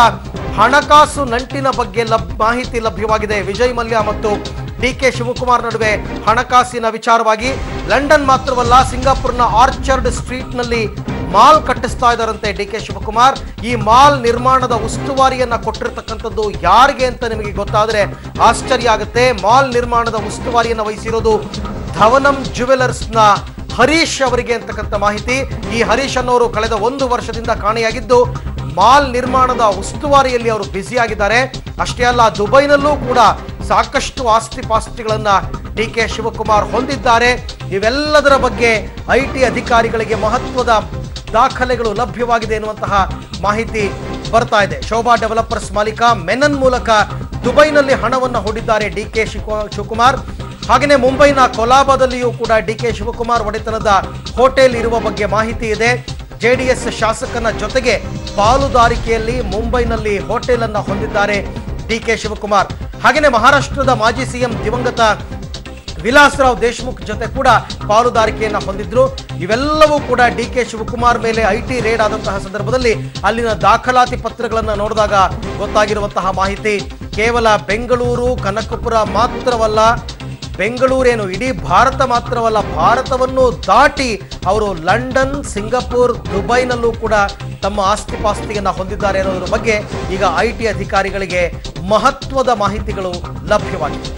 ಹಣಕಾಸು ನಂಟಿನ ಬಗ್ಗೆ ಲಬ್ ಮಾಹಿತಿ ಲಭ್ಯವಾಗಿದೆ ವಿಜಯ್ ಮಲ್ಯ ಮತ್ತು ಡಿ ಕೆ ಶಿವಕುಮಾರ್ ನಡುವೆ ಹಣಕಾಸಿನ ವಿಚಾರವಾಗಿ ಲಂಡನ್ ಮಾತ್ರವಲ್ಲ ಸಿಂಗಾಪುರ್ನ ಆರ್ಚರ್ಡ್ ಸ್ಟ್ರೀಟ್ನಲ್ಲಿ ಮಾಲ್ ಕಟ್ಟಿಸ್ತಾ ಇದ್ದಾರಂತೆ ಡಿ ಕೆ ಶಿವಕುಮಾರ್ ಈ ಮಾಲ್ ನಿರ್ಮಾಣದ ಉಸ್ತುವಾರಿಯನ್ನ ಕೊಟ್ಟಿರ್ತಕ್ಕಂಥದ್ದು ಯಾರಿಗೆ ಅಂತ ನಿಮಗೆ ಗೊತ್ತಾದ್ರೆ ಆಶ್ಚರ್ಯ ಆಗುತ್ತೆ ಮಾಲ್ ನಿರ್ಮಾಣದ ಉಸ್ತುವಾರಿಯನ್ನ ವಹಿಸಿರೋದು ಧವನಂ ಜುವೆಲರ್ಸ್ನ ಹರೀಶ್ ಅವರಿಗೆ ಅಂತಕ್ಕಂಥ ಮಾಹಿತಿ ಈ ಹರೀಶ್ ಅನ್ನೋರು ಕಳೆದ ಒಂದು ವರ್ಷದಿಂದ ಕಾಣೆಯಾಗಿದ್ದು ಮಾಲ್ ನಿರ್ಮಾಣದ ಉಸ್ತುವಾರಿಯಲ್ಲಿ ಅವರು ಬ್ಯುಸಿಯಾಗಿದ್ದಾರೆ ಅಷ್ಟೇ ಅಲ್ಲ ದುಬೈನಲ್ಲೂ ಕೂಡ ಸಾಕಷ್ಟು ಆಸ್ತಿ ಪಾಸ್ತಿಗಳನ್ನ ಡಿ ಕೆ ಶಿವಕುಮಾರ್ ಹೊಂದಿದ್ದಾರೆ ಇವೆಲ್ಲದರ ಬಗ್ಗೆ ಐ ಟಿ ಅಧಿಕಾರಿಗಳಿಗೆ ಮಹತ್ವದ ದಾಖಲೆಗಳು ಲಭ್ಯವಾಗಿದೆ ಎನ್ನುವಂತಹ ಮಾಹಿತಿ ಬರ್ತಾ ಇದೆ ಶೋಭಾ ಡೆವಲಪರ್ಸ್ ಮಾಲೀಕ ಮೆನನ್ ಮೂಲಕ ದುಬೈನಲ್ಲಿ ಹಣವನ್ನು ಹೂಡಿದ್ದಾರೆ ಡಿ ಕೆ ಶಿವಕುಮಾರ್ ಹಾಗೆಯೇ ಮುಂಬೈನ ಕೊಲಾಬದಲ್ಲಿಯೂ ಕೂಡ ಡಿ ಕೆ ಶಿವಕುಮಾರ್ ಒಡೆತನದ ಹೋಟೆಲ್ ಇರುವ ಬಗ್ಗೆ ಮಾಹಿತಿ ಇದೆ ಜೆಡಿಎಸ್ ಶಾಸಕನ ಜೊತೆಗೆ ಪಾಲುದಾರಿಕೆಯಲ್ಲಿ ಮುಂಬೈನಲ್ಲಿ ಹೋಟೆಲ್ ಅನ್ನ ಹೊಂದಿದ್ದಾರೆ ಡಿ ಕೆ ಶಿವಕುಮಾರ್ ಹಾಗೆಯೇ ಮಹಾರಾಷ್ಟ್ರದ ಮಾಜಿ ಸಿಎಂ ದಿವಂಗತ ವಿಲಾಸರಾವ್ ದೇಶ್ಮುಖ್ ಜೊತೆ ಕೂಡ ಪಾಲುದಾರಿಕೆಯನ್ನ ಹೊಂದಿದ್ರು ಇವೆಲ್ಲವೂ ಕೂಡ ಡಿ ಕೆ ಶಿವಕುಮಾರ್ ಮೇಲೆ ಐ ಟಿ ರೇಡ್ ಆದಂತಹ ಸಂದರ್ಭದಲ್ಲಿ ಅಲ್ಲಿನ ದಾಖಲಾತಿ ಪತ್ರಗಳನ್ನ ನೋಡಿದಾಗ ಗೊತ್ತಾಗಿರುವಂತಹ ಮಾಹಿತಿ ಕೇವಲ ಬೆಂಗಳೂರು ಕನಕಪುರ ಮಾತ್ರವಲ್ಲ ಬೆಂಗಳೂರೇನು ಇಡೀ ಭಾರತ ಮಾತ್ರವಲ್ಲ ಭಾರತವನ್ನು ದಾಟಿ ಅವರು ಲಂಡನ್ ಸಿಂಗಪುರ್ ದುಬೈನಲ್ಲೂ ಕೂಡ ತಮ್ಮ ಆಸ್ತಿ ಪಾಸ್ತಿಯನ್ನ ಹೊಂದಿದ್ದಾರೆ ಅನ್ನೋದ್ರ ಬಗ್ಗೆ ಈಗ ಐ ಟಿ ಅಧಿಕಾರಿಗಳಿಗೆ ಮಹತ್ವದ ಮಾಹಿತಿಗಳು ಲಭ್ಯವಾಗಿದೆ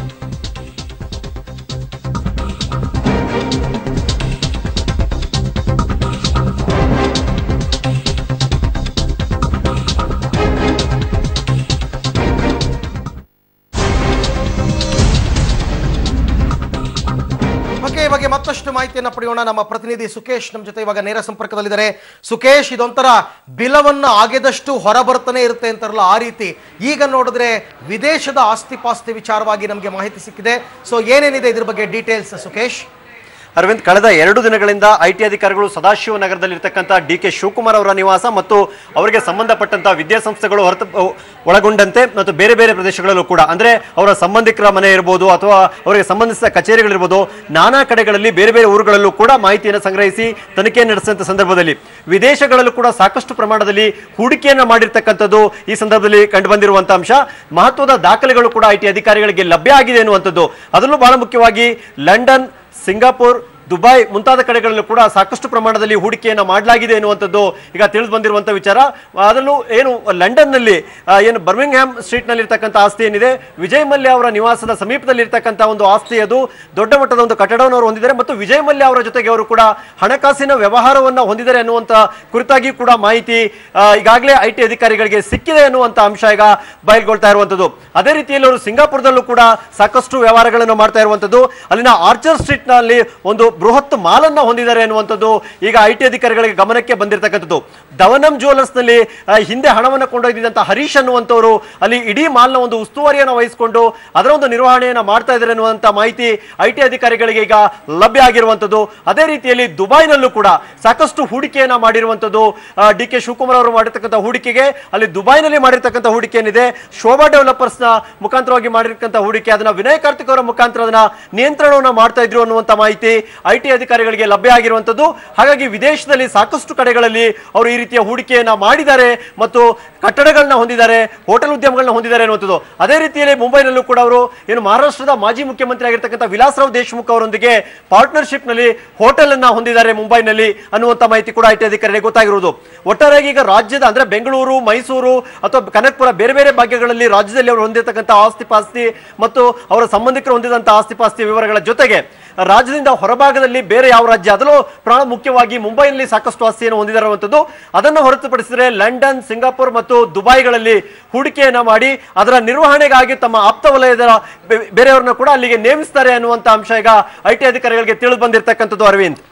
ಬಗ್ಗೆ ಈ ಬಗ್ಗೆ ಮತ್ತಷ್ಟು ಮಾಹಿತಿಯನ್ನು ಪಡೆಯೋಣ ನಮ್ಮ ಪ್ರತಿನಿಧಿ ಸುಕೇಶ್ ನಮ್ಮ ಜೊತೆ ಇವಾಗ ನೇರ ಸಂಪರ್ಕದಲ್ಲಿದ್ದಾರೆ ಸುಕೇಶ್ ಇದೊಂಥರ ಬಿಲವನ್ನ ಆಗದಷ್ಟು ಹೊರ ಬರ್ತಾನೆ ಇರುತ್ತೆ ಅಂತಾರಲ್ಲ ಆ ರೀತಿ ಈಗ ನೋಡಿದ್ರೆ ವಿದೇಶದ ಆಸ್ತಿ ಪಾಸ್ತಿ ವಿಚಾರವಾಗಿ ನಮಗೆ ಮಾಹಿತಿ ಸಿಕ್ಕಿದೆ ಸೊ ಏನೇನಿದೆ ಇದ್ರ ಬಗ್ಗೆ ಡೀಟೇಲ್ಸ್ ಸುಕೇಶ್ ಅರವಿಂದ್ ಕಳೆದ ಎರಡು ದಿನಗಳಿಂದ ಐ ಟಿ ಅಧಿಕಾರಿಗಳು ಸದಾಶಿವ ನಗರದಲ್ಲಿರ್ತಕ್ಕಂಥ ಡಿ ಕೆ ಶಿವಕುಮಾರ್ ಅವರ ನಿವಾಸ ಮತ್ತು ಅವರಿಗೆ ಸಂಬಂಧಪಟ್ಟಂತ ವಿದ್ಯಾಸಂಸ್ಥೆಗಳು ಹೊರತು ಒಳಗೊಂಡಂತೆ ಮತ್ತು ಬೇರೆ ಬೇರೆ ಪ್ರದೇಶಗಳಲ್ಲೂ ಕೂಡ ಅಂದ್ರೆ ಅವರ ಸಂಬಂಧಿಕರ ಮನೆ ಇರ್ಬೋದು ಅಥವಾ ಅವರಿಗೆ ಸಂಬಂಧಿಸಿದ ಕಚೇರಿಗಳಿರ್ಬೋದು ನಾನಾ ಕಡೆಗಳಲ್ಲಿ ಬೇರೆ ಬೇರೆ ಊರುಗಳಲ್ಲೂ ಕೂಡ ಮಾಹಿತಿಯನ್ನು ಸಂಗ್ರಹಿಸಿ ತನಿಖೆ ನಡೆಸಿದಂಥ ಸಂದರ್ಭದಲ್ಲಿ ವಿದೇಶಗಳಲ್ಲೂ ಕೂಡ ಸಾಕಷ್ಟು ಪ್ರಮಾಣದಲ್ಲಿ ಹೂಡಿಕೆಯನ್ನು ಮಾಡಿರ್ತಕ್ಕಂಥದ್ದು ಈ ಸಂದರ್ಭದಲ್ಲಿ ಕಂಡು ಬಂದಿರುವಂತಹ ಅಂಶ ಮಹತ್ವದ ದಾಖಲೆಗಳು ಕೂಡ ಐ ಟಿ ಅಧಿಕಾರಿಗಳಿಗೆ ಲಭ್ಯ ಆಗಿದೆ ಎನ್ನುವಂಥದ್ದು ಅದರಲ್ಲೂ ಬಹಳ ಮುಖ್ಯವಾಗಿ ಲಂಡನ್ ಸಿಂಗಾಪುರ್ ದುಬೈ ಮುಂತಾದ ಕಡೆಗಳಲ್ಲೂ ಕೂಡ ಸಾಕಷ್ಟು ಪ್ರಮಾಣದಲ್ಲಿ ಹೂಡಿಕೆಯನ್ನು ಮಾಡಲಾಗಿದೆ ಎನ್ನುವಂಥದ್ದು ಈಗ ತಿಳಿದು ಬಂದಿರುವಂಥ ವಿಚಾರ ಅದರಲ್ಲೂ ಏನು ಲಂಡನ್ನಲ್ಲಿ ಆ, ಏನು ಬರ್ಮಿಂಗ್ಹ್ಯಾಮ್ ಸ್ಟ್ರೀಟ್ನಲ್ಲಿ ಇರ್ತಕ್ಕಂಥ ಆಸ್ತಿ ಏನಿದೆ ವಿಜಯ್ ಮಲ್ಯ ಅವರ ನಿವಾಸದ ಸಮೀಪದಲ್ಲಿ ಇರ್ತಕ್ಕಂಥ ಒಂದು ಆಸ್ತಿ ಅದು ದೊಡ್ಡ ಮಟ್ಟದ ಒಂದು ಕಟ್ಟಡವನ್ನು ಅವರು ಹೊಂದಿದ್ದಾರೆ ಮತ್ತು ವಿಜಯ್ ಮಲ್ಯ ಅವರ ಜೊತೆಗೆ ಅವರು ಕೂಡ ಹಣಕಾಸಿನ ವ್ಯವಹಾರವನ್ನು ಹೊಂದಿದ್ದಾರೆ ಅನ್ನುವಂಥ ಕುರಿತಾಗಿ ಕೂಡ ಮಾಹಿತಿ ಆ, ಈಗಾಗಲೇ ಐ ಟಿ ಅಧಿಕಾರಿಗಳಿಗೆ ಸಿಕ್ಕಿದೆ ಅನ್ನುವಂಥ ಅಂಶ ಈಗ ಬಯಲ್ಗೊಳ್ತಾ ಇರುವಂಥದ್ದು ಅದೇ ರೀತಿಯಲ್ಲಿ ಅವರು ಸಿಂಗಾಪುರದಲ್ಲೂ ಕೂಡ ಸಾಕಷ್ಟು ವ್ಯವಹಾರಗಳನ್ನು ಮಾಡ್ತಾ ಇರುವಂಥದ್ದು ಅಲ್ಲಿನ ಆರ್ಚರ್ ಸ್ಟ್ರೀಟ್ ನಲ್ಲಿ ಒಂದು ಬೃಹತ್ ಮಾಲನ್ನ ಹೊಂದಿದ್ದಾರೆ ಅನ್ನುವಂಥದ್ದು ಈಗ ಐ ಟಿ ಅಧಿಕಾರಿಗಳಿಗೆ ಗಮನಕ್ಕೆ ಬಂದಿರತಕ್ಕಂಥದ್ದು ದವನಂ ಜ್ಯುವೆಲರ್ಸ್ ನಲ್ಲಿ ಆ, ಹಿಂದೆ ಹಣವನ್ನು ಕೊಂಡೊಯ್ದಿದ್ದಂತ ಹರೀಶ್ ಅನ್ನುವಂಥವರು ಅಲ್ಲಿ ಇಡೀ ಮಾಲ್ನ ಒಂದು ಉಸ್ತುವಾರಿಯನ್ನು ವಹಿಸಿಕೊಂಡು ಅದರ ಒಂದು ನಿರ್ವಹಣೆಯನ್ನು ಮಾಡ್ತಾ ಇದ್ದಾರೆ ಅನ್ನುವಂಥ ಮಾಹಿತಿ ಐ ಟಿ ಅಧಿಕಾರಿಗಳಿಗೆ ಈಗ ಲಭ್ಯ ಆಗಿರುವಂಥದ್ದು ಅದೇ ರೀತಿಯಲ್ಲಿ ದುಬೈನಲ್ಲೂ ಕೂಡ ಸಾಕಷ್ಟು ಹೂಡಿಕೆಯನ್ನ ಮಾಡಿರುವಂಥದ್ದು ಡಿ ಕೆ ಶಿವಕುಮಾರ್ ಅವರು ಮಾಡಿರ್ತಕ್ಕಂಥ ಹೂಡಿಕೆಗೆ ಅಲ್ಲಿ ದುಬೈನಲ್ಲಿ ಮಾಡಿರ್ತಕ್ಕಂಥ ಹೂಡಿಕೆ ಏನಿದೆ ಶೋಭಾ ಡೆವಲಪರ್ಸ್ ನ ಮುಖಾಂತರವಾಗಿ ಮಾಡಿರ್ತಕ್ಕಂಥ ಹೂಡಿಕೆ ಅದನ್ನ ವಿನಯ್ ಕಾರ್ತಿಕ್ ಅವರ ಮುಖಾಂತರ ಅದನ್ನ ನಿಯಂತ್ರಣವನ್ನ ಮಾಡ್ತಾ ಇದ್ರು ಅನ್ನುವಂಥ ಮಾಹಿತಿ ಐ ಟಿ ಅಧಿಕಾರಿಗಳಿಗೆ ಲಭ್ಯ ಆಗಿರುವಂಥದ್ದು ಹಾಗಾಗಿ ವಿದೇಶದಲ್ಲಿ ಸಾಕಷ್ಟು ಕಡೆಗಳಲ್ಲಿ ಅವರು ಈ ರೀತಿಯ ಹೂಡಿಕೆಯನ್ನ ಮಾಡಿದ್ದಾರೆ ಮತ್ತು ಕಟ್ಟಡಗಳನ್ನ ಹೊಂದಿದ್ದಾರೆ ಹೋಟೆಲ್ ಉದ್ಯಮಗಳನ್ನ ಹೊಂದಿದ್ದಾರೆ ಅನ್ನುವಂಥದ್ದು ಅದೇ ರೀತಿಯಲ್ಲಿ ಮುಂಬೈನಲ್ಲೂ ಕೂಡ ಅವರು ಏನು ಮಹಾರಾಷ್ಟ್ರದ ಮಾಜಿ ಮುಖ್ಯಮಂತ್ರಿ ಆಗಿರ್ತಕ್ಕಂಥ ವಿಲಾಸರಾವ್ ದೇಶ್ಮುಖ್ ಅವರೊಂದಿಗೆ ಪಾರ್ಟ್ನರ್ಶಿಪ್ ನಲ್ಲಿ ಹೋಟೆಲ್ ಅನ್ನ ಹೊಂದಿದ್ದಾರೆ ಮುಂಬೈನಲ್ಲಿ ಅನ್ನುವಂಥ ಮಾಹಿತಿ ಕೂಡ ಐ ಟಿ ಅಧಿಕಾರಿಗೆ ಗೊತ್ತಾಗಿರುವುದು ಒಟ್ಟಾರೆಯಾಗಿ ಈಗ ರಾಜ್ಯದ ಅಂದ್ರೆ ಬೆಂಗಳೂರು ಮೈಸೂರು ಅಥವಾ ಕನಕಪುರ ಬೇರೆ ಬೇರೆ ಭಾಗ್ಯಗಳಲ್ಲಿ ರಾಜ್ಯದಲ್ಲಿ ಅವರು ಹೊಂದಿರತಕ್ಕಂಥ ಆಸ್ತಿ ಪಾಸ್ತಿ ಮತ್ತು ಅವರ ಸಂಬಂಧಿಕರು ಹೊಂದಿದಂಥ ಆಸ್ತಿ ಪಾಸ್ತಿ ವಿವರಗಳ ಜೊತೆಗೆ ರಾಜ್ಯದಿಂದ ಹೊರಭಾಗದಲ್ಲಿ ಬೇರೆ ಯಾವ ರಾಜ್ಯ ಅದರಲ್ಲೂ ಪ್ರಾಣ ಮುಖ್ಯವಾಗಿ ಮುಂಬೈನಲ್ಲಿ ಸಾಕಷ್ಟು ಆಸ್ತಿಯನ್ನು ಹೊಂದಿದ್ದಾರೆ ಅನ್ನುವಂಥದ್ದು ಅದನ್ನು ಹೊರತುಪಡಿಸಿದರೆ ಲಂಡನ್ ಸಿಂಗಾಪುರ್ ಮತ್ತು ದುಬೈಗಳಲ್ಲಿ ಹೂಡಿಕೆಯನ್ನ ಮಾಡಿ ಅದರ ನಿರ್ವಹಣೆಗಾಗಿ ತಮ್ಮ ಆಪ್ತ ವಲಯದ ಬೆ- ಬೇರೆಯವರನ್ನ ಕೂಡ ಅಲ್ಲಿಗೆ ನೇಮಿಸ್ತಾರೆ ಅನ್ನುವಂಥ ಅಂಶ ಈಗ ಐ ಟಿ ಅಧಿಕಾರಿಗಳಿಗೆ ತಿಳಿದು ಬಂದಿರತಕ್ಕಂಥದ್ದು ಅರವಿಂದ್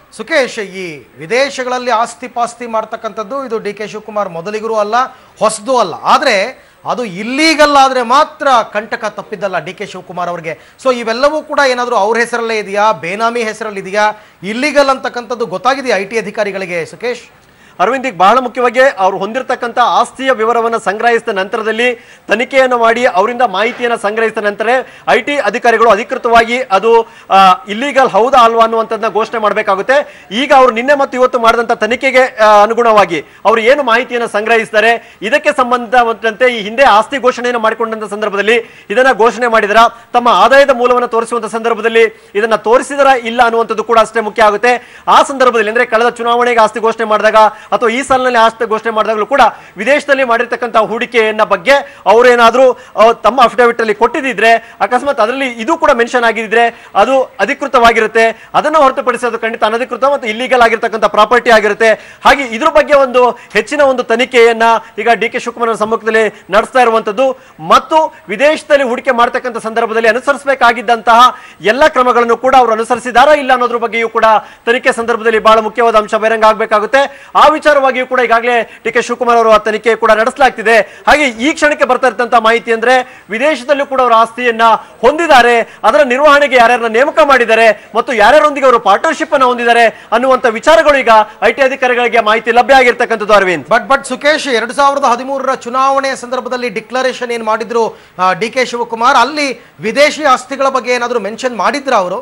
ಸುಖೇಶ್ ಈ ವಿದೇಶಗಳಲ್ಲಿ ಆಸ್ತಿ ಪಾಸ್ತಿ ಮಾಡ್ತಕ್ಕಂಥದ್ದು ಇದು ಡಿ ಕೆ ಶಿವಕುಮಾರ್ ಮೊದಲಿಗರು ಅಲ್ಲ ಹೊಸದು ಅಲ್ಲ ಆದರೆ ಅದು ಇಲ್ಲೀಗಲ್ ಆದರೆ ಮಾತ್ರ ಕಂಟಕ ತಪ್ಪಿದ್ದಲ್ಲ ಡಿ ಕೆ ಶಿವಕುಮಾರ್ ಅವರಿಗೆ ಸೊ ಇವೆಲ್ಲವೂ ಕೂಡ ಏನಾದರೂ ಅವ್ರ ಹೆಸರಲ್ಲೇ ಇದೆಯಾ ಬೇನಾಮಿ ಹೆಸರಲ್ಲಿ ಇದೆಯಾ ಇಲ್ಲೀಗಲ್ ಅಂತಕ್ಕಂಥದ್ದು ಗೊತ್ತಾಗಿದೆಯಾ ಐ ಟಿ ಅಧಿಕಾರಿಗಳಿಗೆ ಸುಖೇಶ್ ಅರವಿಂದ್ ಈಗ ಬಹಳ ಮುಖ್ಯವಾಗಿ ಅವ್ರು ಹೊಂದಿರತಕ್ಕಂಥ ಆಸ್ತಿಯ ವಿವರವನ್ನು ಸಂಗ್ರಹಿಸಿದ ನಂತರದಲ್ಲಿ ತನಿಖೆಯನ್ನು ಮಾಡಿ ಅವರಿಂದ ಮಾಹಿತಿಯನ್ನು ಸಂಗ್ರಹಿಸಿದ ನಂತರ ಐ ಟಿ ಅಧಿಕಾರಿಗಳು ಅಧಿಕೃತವಾಗಿ ಅದು ಇಲ್ಲಿಗಲ್ ಹೌದಾ ಅಲ್ವಾ ಅನ್ನುವಂಥದ್ದನ್ನ ಘೋಷಣೆ ಮಾಡಬೇಕಾಗುತ್ತೆ ಈಗ ಅವರು ನಿನ್ನೆ ಮತ್ತು ಇವತ್ತು ಮಾಡಿದಂಥ ತನಿಖೆಗೆ ಆ, ಅನುಗುಣವಾಗಿ ಅವರು ಏನು ಮಾಹಿತಿಯನ್ನು ಸಂಗ್ರಹಿಸಿದ್ದಾರೆ ಇದಕ್ಕೆ ಸಂಬಂಧಪಟ್ಟಂತೆ ಈ ಹಿಂದೆ ಆಸ್ತಿ ಘೋಷಣೆಯನ್ನು ಮಾಡಿಕೊಂಡಂತ ಸಂದರ್ಭದಲ್ಲಿ ಇದನ್ನ ಘೋಷಣೆ ಮಾಡಿದರ ತಮ್ಮ ಆದಾಯದ ಮೂಲವನ್ನು ತೋರಿಸುವಂತ ಸಂದರ್ಭದಲ್ಲಿ ಇದನ್ನ ತೋರಿಸಿದರ ಇಲ್ಲ ಅನ್ನುವಂಥದ್ದು ಕೂಡ ಅಷ್ಟೇ ಮುಖ್ಯ ಆಗುತ್ತೆ ಆ ಸಂದರ್ಭದಲ್ಲಿ ಅಂದ್ರೆ ಕಳೆದ ಚುನಾವಣೆಗೆ ಆಸ್ತಿ ಘೋಷಣೆ ಮಾಡಿದಾಗ ಅಥವಾ ಈ ಸಾಲಿನಲ್ಲಿ ಆಸ್ತಿ ಘೋಷಣೆ ಮಾಡಿದಾಗಲೂ ಕೂಡ ವಿದೇಶದಲ್ಲಿ ಮಾಡಿರ್ತಕ್ಕಂಥ ಹೂಡಿಕೆಯನ್ನ ಬಗ್ಗೆ ಅವರೇನಾದ್ರೂ ಅಹ್, ತಮ್ಮ ಅಫಿಡವಿಟ್ ಅಲ್ಲಿ ಕೊಟ್ಟಿದ್ರೆ ಅಕಸ್ಮಾತ್ ಅದರಲ್ಲಿ ಇದು ಕೂಡ ಮೆನ್ಷನ್ ಆಗಿದ್ರೆ ಅದು ಅಧಿಕೃತವಾಗಿರುತ್ತೆ ಅದನ್ನ ಹೊರತುಪಡಿಸಿ ಅದು ಖಂಡಿತ ಅನಧಿಕೃತ ಮತ್ತು ಇಲ್ಲಿಗಲ್ ಆಗಿರ್ತಕ್ಕಂಥ ಪ್ರಾಪರ್ಟಿ ಆಗಿರುತ್ತೆ ಹಾಗೆ ಇದ್ರ ಬಗ್ಗೆ ಒಂದು ಹೆಚ್ಚಿನ ಒಂದು ತನಿಖೆಯನ್ನ ಈಗ ಡಿ ಕೆ ಶಿವಕುಮಾರ್ ಅವರ ಸಮ್ಮುಖದಲ್ಲಿ ನಡೆಸ್ತಾ ಇರುವಂತದ್ದು ಮತ್ತು ವಿದೇಶದಲ್ಲಿ ಹೂಡಿಕೆ ಮಾಡ್ತಕ್ಕಂಥ ಸಂದರ್ಭದಲ್ಲಿ ಅನುಸರಿಸಬೇಕಾಗಿದ್ದಂತಹ ಎಲ್ಲ ಕ್ರಮಗಳನ್ನು ಕೂಡ ಅವರು ಅನುಸರಿಸಿದಾರಾ ಇಲ್ಲ ಅನ್ನೋದ್ರ ಬಗ್ಗೆಯೂ ಕೂಡ ತನಿಖೆ ಸಂದರ್ಭದಲ್ಲಿ ಬಹಳ ಮುಖ್ಯವಾದ ಅಂಶ ಬಹಿರಂಗ ಆಗಬೇಕಾಗುತ್ತೆ ಆ ವಿಚಾರವಾಗಿಯೂ ಕೂಡ ಈಗಾಗಲೇ ಡಿ ಕೆ ಶಿವಕುಮಾರ್ ಅವರು ಆ ತನಿಖೆ ಕೂಡ ನಡೆಸಲಾಗ್ತಿದೆ ಹಾಗೆ ಈ ಕ್ಷಣಕ್ಕೆ ಬರ್ತಾ ಇರ್ತಂತ ಮಾಹಿತಿ ಅಂದ್ರೆ ವಿದೇಶದಲ್ಲೂ ಕೂಡ ಅವರ ಆಸ್ತಿಯನ್ನ ಹೊಂದಿದ್ದಾರೆ ಅದರ ನಿರ್ವಹಣೆಗೆ ಯಾರ್ಯಾರನ್ನ ನೇಮಕ ಮಾಡಿದ್ದಾರೆ ಮತ್ತು ಯಾರ್ಯಾರೊಂದಿಗೆ ಅವರು ಪಾರ್ಟ್ನರ್ಶಿಪ್ ಅನ್ನ ಹೊಂದಿದ್ದಾರೆ ಅನ್ನುವಂತ ವಿಚಾರಗಳು ಈಗ ಐ ಟಿ ಅಧಿಕಾರಿಗಳಿಗೆ ಮಾಹಿತಿ ಲಭ್ಯ ಆಗಿರ್ತಕ್ಕಂಥದ್ದು ಅರವಿಂದ್ ಬಟ್ ಬಟ್ ಸುಖೇಶ್ ಎರಡ್ ಸಾವಿರದ ಹದಿಮೂರರ ಚುನಾವಣೆಯ ಸಂದರ್ಭದಲ್ಲಿ ಡಿಕ್ಲರೇಷನ್ ಏನ್ ಮಾಡಿದ್ರು ಡಿ ಕೆ ಶಿವಕುಮಾರ್ ಅಲ್ಲಿ ವಿದೇಶಿ ಆಸ್ತಿಗಳ ಬಗ್ಗೆ ಏನಾದರೂ ಮೆನ್ಷನ್ ಮಾಡಿದ್ರ ಅವರು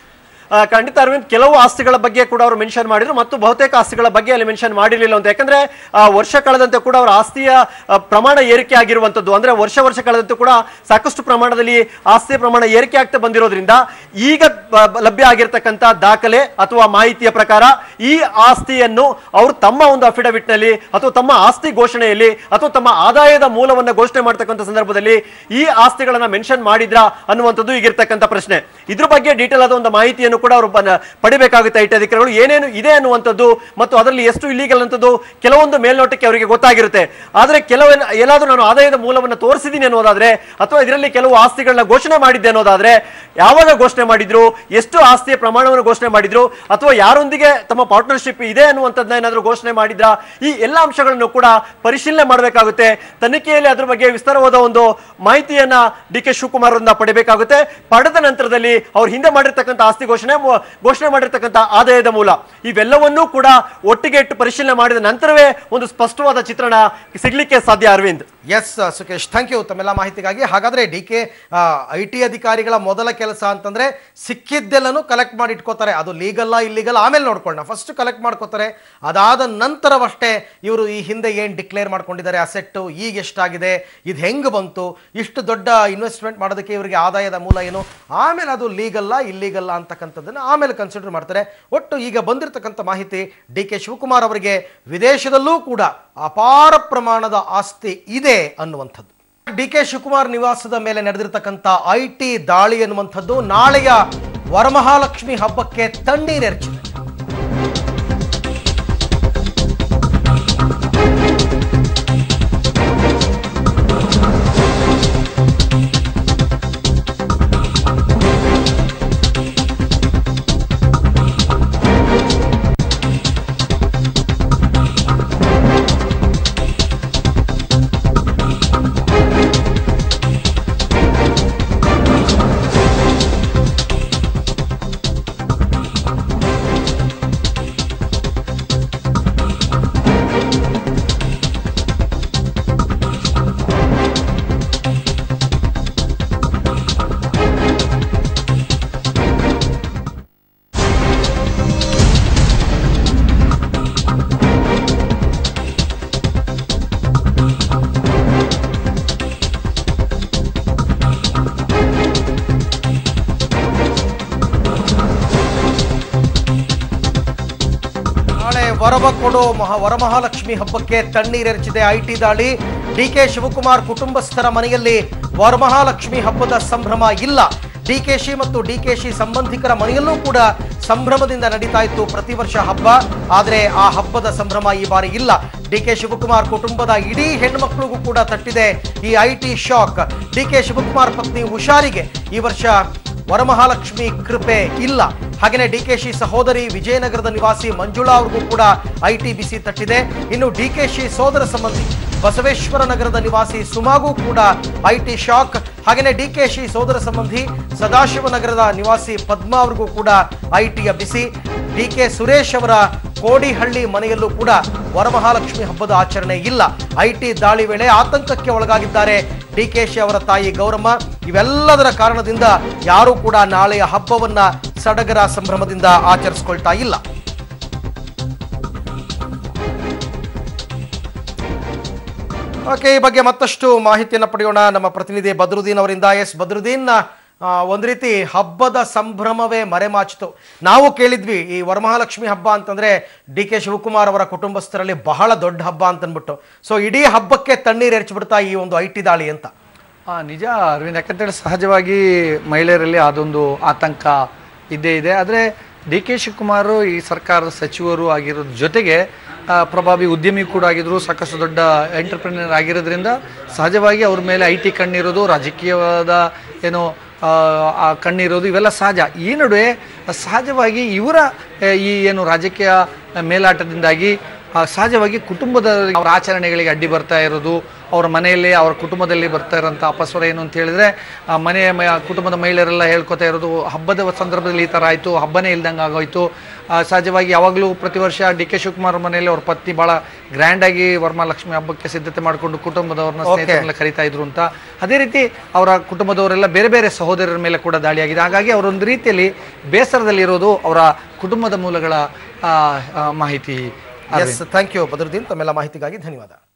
ಆ, ಖಂಡಿತ ಅರವಿಂದ್ ಕೆಲವು ಆಸ್ತಿಗಳ ಬಗ್ಗೆ ಕೂಡ ಅವರು ಮೆನ್ಷನ್ ಮಾಡಿದ್ರು ಮತ್ತು ಬಹುತೇಕ ಆಸ್ತಿಗಳ ಬಗ್ಗೆ ಅಲ್ಲಿ ಮೆನ್ಷನ್ ಮಾಡಿರಲಿಲ್ಲ ಅಂತ ಯಾಕಂದ್ರೆ ಆ, ವರ್ಷ ಕಳೆದಂತೆ ಕೂಡ ಅವರ ಆಸ್ತಿಯ ಆ, ಪ್ರಮಾಣ ಏರಿಕೆ ಆಗಿರುವಂತದ್ದು ಅಂದ್ರೆ ವರ್ಷ ವರ್ಷ ಕಳೆದಂತೆ ಕೂಡ ಸಾಕಷ್ಟು ಪ್ರಮಾಣದಲ್ಲಿ ಆಸ್ತಿಯ ಪ್ರಮಾಣ ಏರಿಕೆ ಆಗ್ತಾ ಬಂದಿರೋದ್ರಿಂದ ಈಗ ಬ- ಬ- ಲಭ್ಯ ಆಗಿರ್ತಕ್ಕಂಥ ದಾಖಲೆ ಅಥವಾ ಮಾಹಿತಿಯ ಪ್ರಕಾರ ಈ ಆಸ್ತಿಯನ್ನು ಅವರು ತಮ್ಮ ಒಂದು ಅಫಿಡವಿಟ್ ನಲ್ಲಿ ಅಥವಾ ತಮ್ಮ ಆಸ್ತಿ ಘೋಷಣೆಯಲ್ಲಿ ಅಥವಾ ತಮ್ಮ ಆದಾಯದ ಮೂಲವನ್ನ ಘೋಷಣೆ ಮಾಡ್ತಕ್ಕಂಥ ಸಂದರ್ಭದಲ್ಲಿ ಈ ಆಸ್ತಿಗಳನ್ನ ಮೆನ್ಷನ್ ಮಾಡಿದ್ರ ಅನ್ನುವಂಥದ್ದು ಈಗಿರ್ತಕ್ಕಂಥ ಪ್ರಶ್ನೆ ಇದ್ರ ಬಗ್ಗೆ ಡೀಟೇಲ್ ಆದ ಒಂದು ಮಾಹಿತಿಯನ್ನು ಕೂಡ ಅವರು ಬನ್ನ- ಪಡಿಬೇಕಾಗುತ್ತೆ ಐಟಿ ಅಧಿಕಾರಿಗಳು ಏನೇನು ಇದೆ ಅನ್ನುವಂಥದ್ದು ಮತ್ತು ಅದರಲ್ಲಿ ಎಷ್ಟು ಇಲ್ಲಿಗಲ್ ಅಂತದ್ದು ಕೆಲವೊಂದು ಮೇಲ್ನೋಟಕ್ಕೆ ಅವರಿಗೆ ಗೊತ್ತಾಗಿರುತ್ತೆ ಆದ್ರೆ ಕೆಲವು ಎಲ್ಲಾದ್ರೂ ನಾನು ಆದಾಯದ ಮೂಲವನ್ನು ತೋರಿಸಿದ್ದೀನಿ ಅನ್ನೋದಾದ್ರೆ ಅಥವಾ ಇದರಲ್ಲಿ ಕೆಲವು ಆಸ್ತಿಗಳನ್ನ ಘೋಷಣೆ ಮಾಡಿದ್ದೆ ಅನ್ನೋದಾದ್ರೆ ಯಾವಾಗ ಘೋಷಣೆ ಮಾಡಿದ್ರು ಎಷ್ಟು ಆಸ್ತಿಯ ಪ್ರಮಾಣವನ್ನು ಘೋಷಣೆ ಮಾಡಿದ್ರು ಅಥವಾ ಯಾರೊಂದಿಗೆ ತಮ್ಮ ಪಾರ್ಟ್ನರ್ಶಿಪ್ ಇದೆ ಅನ್ನುವಂಥದ್ದನ್ನ ಏನಾದರೂ ಘೋಷಣೆ ಮಾಡಿದ್ರ ಈ ಎಲ್ಲ ಅಂಶಗಳನ್ನು ಕೂಡ ಪರಿಶೀಲನೆ ಮಾಡಬೇಕಾಗುತ್ತೆ ತನಿಖೆಯಲ್ಲಿ ಅದ್ರ ಬಗ್ಗೆ ವಿಸ್ತಾರವಾದ ಒಂದು ಮಾಹಿತಿಯನ್ನ ಡಿ ಕೆ ಶಿವಕುಮಾರ್ ಅವರಿಂದ ಪಡಿಬೇಕಾಗುತ್ತೆ ಪಡೆದ ನಂತರದಲ್ಲಿ ಅವ್ರು ಹಿಂದೆ ಮಾಡಿರ್ತಕ್ಕಂಥ ಆಸ್ತಿ ಘೋಷಣೆ ಮು- ಘೋಷಣೆ ಮಾಡಿರ್ತಕ್ಕಂಥ ಆದಾಯದ ಮೂಲ ಇವೆಲ್ಲವನ್ನೂ ಕೂಡ ಒಟ್ಟಿಗೆ ಇಟ್ಟು ಪರಿಶೀಲನೆ ಮಾಡಿದ ನಂತರವೇ ಒಂದು ಸ್ಪಷ್ಟವಾದ ಚಿತ್ರಣ ಸಿಗ್ಲಿಕ್ಕೆ ಸಾಧ್ಯ Arvind S Sukhesh thank you ತಮ್ಮೆಲ್ಲ ಮಾಹಿತಿಗಾಗಿ ಹಾಗಾದ್ರೆ ಡಿ ಕೆ ಐ ಟಿ ಅಧಿಕಾರಿಗಳ ಮೊದಲ ಕೆಲಸ ಅಂತಂದ್ರೆ ಸಿಕ್ಕಿದ್ದೆಲ್ಲನೂ ಕಲೆಕ್ಟ್ ಮಾಡಿ ಇಟ್ಕೋತಾರೆ ಅದು ಲೀಗಲ್ಲ ಇಲ್ಲಿಗಲ್ ಆಮೇಲೆ ನೋಡ್ಕೊಳ್ಳೋಣ ಫಸ್ಟ್ ಕಲೆಕ್ಟ್ ಮಾಡ್ಕೋತಾರೆ ಅದಾದ ನಂತರವಷ್ಟೇ ಇವರು ಈ ಹಿಂದೆ ಏನು ಡಿಕ್ಲೇರ್ ಮಾಡ್ಕೊಂಡಿದ್ದಾರೆ ಅಸೆಟ್ಟು ಈಗ ಎಷ್ಟಾಗಿದೆ ಇದು ಹೆಂಗೆ ಬಂತು ಇಷ್ಟು ದೊಡ್ಡ ಇನ್ವೆಸ್ಟ್ಮೆಂಟ್ ಮಾಡೋದಕ್ಕೆ ಇವರಿಗೆ ಆದಾಯದ ಮೂಲ ಏನು ಆಮೇಲೆ ಅದು ಲೀಗಲ್ಲ ಇಲ್ಲಿಗಲ್ಲ ಅಂತಕ್ಕಂಥದ್ದನ್ನು ಆಮೇಲೆ ಕನ್ಸಿಡರ್ ಮಾಡ್ತಾರೆ ಒಟ್ಟು ಈಗ ಬಂದಿರತಕ್ಕಂಥ ಮಾಹಿತಿ ಡಿ ಕೆ ಶಿವಕುಮಾರ್ ಅವರಿಗೆ ವಿದೇಶದಲ್ಲೂ ಕೂಡ ಅಪಾರ ಪ್ರಮಾಣದ ಆಸ್ತಿ ಇದೆ ಅನ್ನುವಂಥದ್ದು ಡಿ ಕೆ ಶಿವಕುಮಾರ್ ನಿವಾಸದ ಮೇಲೆ ನಡೆದಿರ್ತಕ್ಕಂಥ ಐ ಟಿ ದಾಳಿ ಅನ್ನುವಂಥದ್ದು ನಾಳೆಯ ವರಮಹಾಲಕ್ಷ್ಮಿ ಹಬ್ಬಕ್ಕೆ ತಣ್ಣೀರೆರ್ಚಿದೆ ನಾಳೆ ವರವ ಕೊಡೋ ಮಹಾ ವರಮಹಾಲಕ್ಷ್ಮಿ ಹಬ್ಬಕ್ಕೆ ತಣ್ಣೀರೆರಚಿದೆ ಐ ಟಿ ದಾಳಿ ಡಿ ಕೆ ಶಿವಕುಮಾರ್ ಕುಟುಂಬಸ್ಥರ ಮನೆಯಲ್ಲಿ ವರಮಹಾಲಕ್ಷ್ಮಿ ಹಬ್ಬದ ಸಂಭ್ರಮ ಇಲ್ಲ ಡಿಕೆಶಿ ಮತ್ತು ಡಿಕೆಶಿ ಸಂಬಂಧಿಕರ ಮನೆಯಲ್ಲೂ ಕೂಡ ಸಂಭ್ರಮದಿಂದ ನಡೀತಾ ಇತ್ತು ಪ್ರತಿ ವರ್ಷ ಹಬ್ಬ ಆದರೆ ಆ ಹಬ್ಬದ ಸಂಭ್ರಮ ಈ ಬಾರಿ ಇಲ್ಲ ಡಿ ಕೆ ಶಿವಕುಮಾರ್ ಕುಟುಂಬದ ಇಡೀ ಹೆಣ್ಮಕ್ಳಿಗೂ ಕೂಡ ತಟ್ಟಿದೆ ಈ I T shock D K Shivakumar ಪತ್ನಿ ಹುಷಾರಿಗೆ ಈ ವರ್ಷ ವರಮಹಾಲಕ್ಷ್ಮಿ ಕೃಪೆ ಇಲ್ಲ ಹಾಗೆಯೇ ಡಿಕೆಶಿ ಸಹೋದರಿ ವಿಜಯನಗರದ ನಿವಾಸಿ ಮಂಜುಳಾ ಅವ್ರಿಗೂ ಕೂಡ ಐಟಿ ಬಿಸಿ ತಟ್ಟಿದೆ ಇನ್ನು ಡಿಕೆಶಿ ಸೋದರ ಸಂಬಂಧಿ ಬಸವೇಶ್ವರ ನಗರದ ನಿವಾಸಿ ಸುಮಾಗೂ ಕೂಡ ಐಟಿ ಶಾಕ್ ಹಾಗೆಯೇ ಡಿಕೆಶಿ ಸೋದರ ಸಂಬಂಧಿ ಸದಾಶಿವನಗರದ ನಿವಾಸಿ ಪದ್ಮಾ ಅವ್ರಿಗೂ ಕೂಡ ಐಟಿಯ ಬಿಸಿ ಡಿಕೆ ಸುರೇಶ್ ಅವರ ಕೋಡಿಹಳ್ಳಿ ಮನೆಯಲ್ಲೂ ಕೂಡ ವರಮಹಾಲಕ್ಷ್ಮಿ ಹಬ್ಬದ ಆಚರಣೆ ಇಲ್ಲ ಐಟಿ ದಾಳಿ ವೇಳೆ ಆತಂಕಕ್ಕೆ ಒಳಗಾಗಿದ್ದಾರೆ ಡಿಕೆಶಿ ಅವರ ತಾಯಿ ಗೌರಮ್ಮ ಇವೆಲ್ಲದರ ಕಾರಣದಿಂದ ಯಾರೂ ಕೂಡ ನಾಳೆಯ ಹಬ್ಬವನ್ನ ಸಡಗರ ಸಂಭ್ರಮದಿಂದ ಆಚರಿಸ್ಕೊಳ್ತಾ ಇಲ್ಲ ಓಕೆ ಈ ಬಗ್ಗೆ ಮತ್ತಷ್ಟು ಮಾಹಿತಿಯನ್ನು ಪಡೆಯೋಣ ನಮ್ಮ ಪ್ರತಿನಿಧಿ ಬದ್ರುದ್ದೀನ್ ಅವರಿಂದ ಎಸ್ ಬದ್ರುದ್ದೀನ್ ಆ, ಒಂದ್ ರೀತಿ ಹಬ್ಬದ ಸಂಭ್ರಮವೇ ಮರೆಮಾಚಿತು ನಾವು ಕೇಳಿದ್ವಿ ಈ ವರಮಹಾಲಕ್ಷ್ಮಿ ಹಬ್ಬ ಅಂತಂದ್ರೆ ಡಿ ಕೆ ಶಿವಕುಮಾರ್ ಅವರ ಕುಟುಂಬಸ್ಥರಲ್ಲಿ ಬಹಳ ದೊಡ್ಡ ಹಬ್ಬ ಅಂತನ್ಬಿಟ್ಟು ಸೊ ಇಡೀ ಹಬ್ಬಕ್ಕೆ ತಣ್ಣೀರು ಎರಚಿಬಿಡ್ತಾ ಈ ಒಂದು ಐ ಟಿ ದಾಳಿ ಅಂತ ಆ, ನಿಜ ಅರವಿಂದ್ ಯಾಕಂತೇಳಿ ಸಹಜವಾಗಿ ಮಹಿಳೆಯರಲ್ಲಿ ಅದೊಂದು ಆತಂಕ ಇದ್ದೇ ಇದೆ ಆದರೆ ಡಿ ಕೆ ಶಿವಕುಮಾರ್ ಈ ಸರ್ಕಾರದ ಸಚಿವರು ಆಗಿರೋದ್ರ ಜೊತೆಗೆ ಆ, ಪ್ರಭಾವಿ ಉದ್ಯಮಿ ಕೂಡ ಆಗಿದ್ರು ಸಾಕಷ್ಟು ದೊಡ್ಡ ಎಂಟರ್ಪ್ರಿನರ್ ಆಗಿರೋದ್ರಿಂದ ಸಹಜವಾಗಿ ಅವ್ರ ಮೇಲೆ ಐ ಟಿ ಕಣ್ಣಿರೋದು ರಾಜಕೀಯವಾದ ಏನೋ ಆ, ಆ ಕಣ್ಣಿರೋದು ಇವೆಲ್ಲ ಸಹಜ ಈ ನಡುವೆ ಸಹಜವಾಗಿ ಇವರ ಆ, ಈ ಏನು ರಾಜಕೀಯ ಮೇಲಾಟದಿಂದಾಗಿ ಆ, ಸಹಜವಾಗಿ ಕುಟುಂಬದ ಅವರ ಆಚರಣೆಗಳಿಗೆ ಅಡ್ಡಿ ಬರ್ತಾ ಇರೋದು ಅವರ ಮನೆಯಲ್ಲಿ ಅವರ ಕುಟುಂಬದಲ್ಲಿ ಬರ್ತಾ ಇರೋಂಥ ಅಪಸ್ವರ ಏನು ಅಂತ ಹೇಳಿದ್ರೆ ಆ ಮನೆಯ ಮ- ಕುಟುಂಬದ ಮಹಿಳೆಯರೆಲ್ಲ ಹೇಳ್ಕೊತಾ ಇರೋದು ಹಬ್ಬದ ಸಂದರ್ಭದಲ್ಲಿ ಈ ಥರ ಆಯಿತು ಹಬ್ಬನೇ ಇಲ್ದಂಗೆ ಆಗೋಯ್ತು ಆ, ಸಹಜವಾಗಿ ಯಾವಾಗಲೂ ಪ್ರತಿ ವರ್ಷ ಡಿ ಕೆ ಶಿವಕುಮಾರ್ ಮನೆಯಲ್ಲಿ ಅವ್ರ ಪತ್ನಿ ಭಾಳ ಗ್ರ್ಯಾಂಡಾಗಿ ವರಮಹಾಲಕ್ಷ್ಮಿ ಹಬ್ಬಕ್ಕೆ ಸಿದ್ಧತೆ ಮಾಡಿಕೊಂಡು ಕುಟುಂಬದವ್ರನ್ನ ಸ್ನೇಹಿತರನ್ನೆಲ್ಲ ಕರಿತಾ ಇದ್ರು ಅಂತ ಅದೇ ರೀತಿ ಅವರ ಕುಟುಂಬದವರೆಲ್ಲ ಬೇರೆ ಬೇರೆ ಸಹೋದರರ ಮೇಲೆ ಕೂಡ ದಾಳಿಯಾಗಿದೆ ಹಾಗಾಗಿ ಅವರೊಂದು ರೀತಿಯಲ್ಲಿ ಬೇಸರದಲ್ಲಿರೋದು ಅವರ ಕುಟುಂಬದ ಮೂಲಗಳ ಆ, ಆ, ಮಾಹಿತಿ ಎಸ್ ಥ್ಯಾಂಕ್ ಯು ಬದ್ರುದ್ದೀನ್ ತಮ್ಮೆಲ್ಲ ಮಾಹಿತಿಗಾಗಿ ಧನ್ಯವಾದ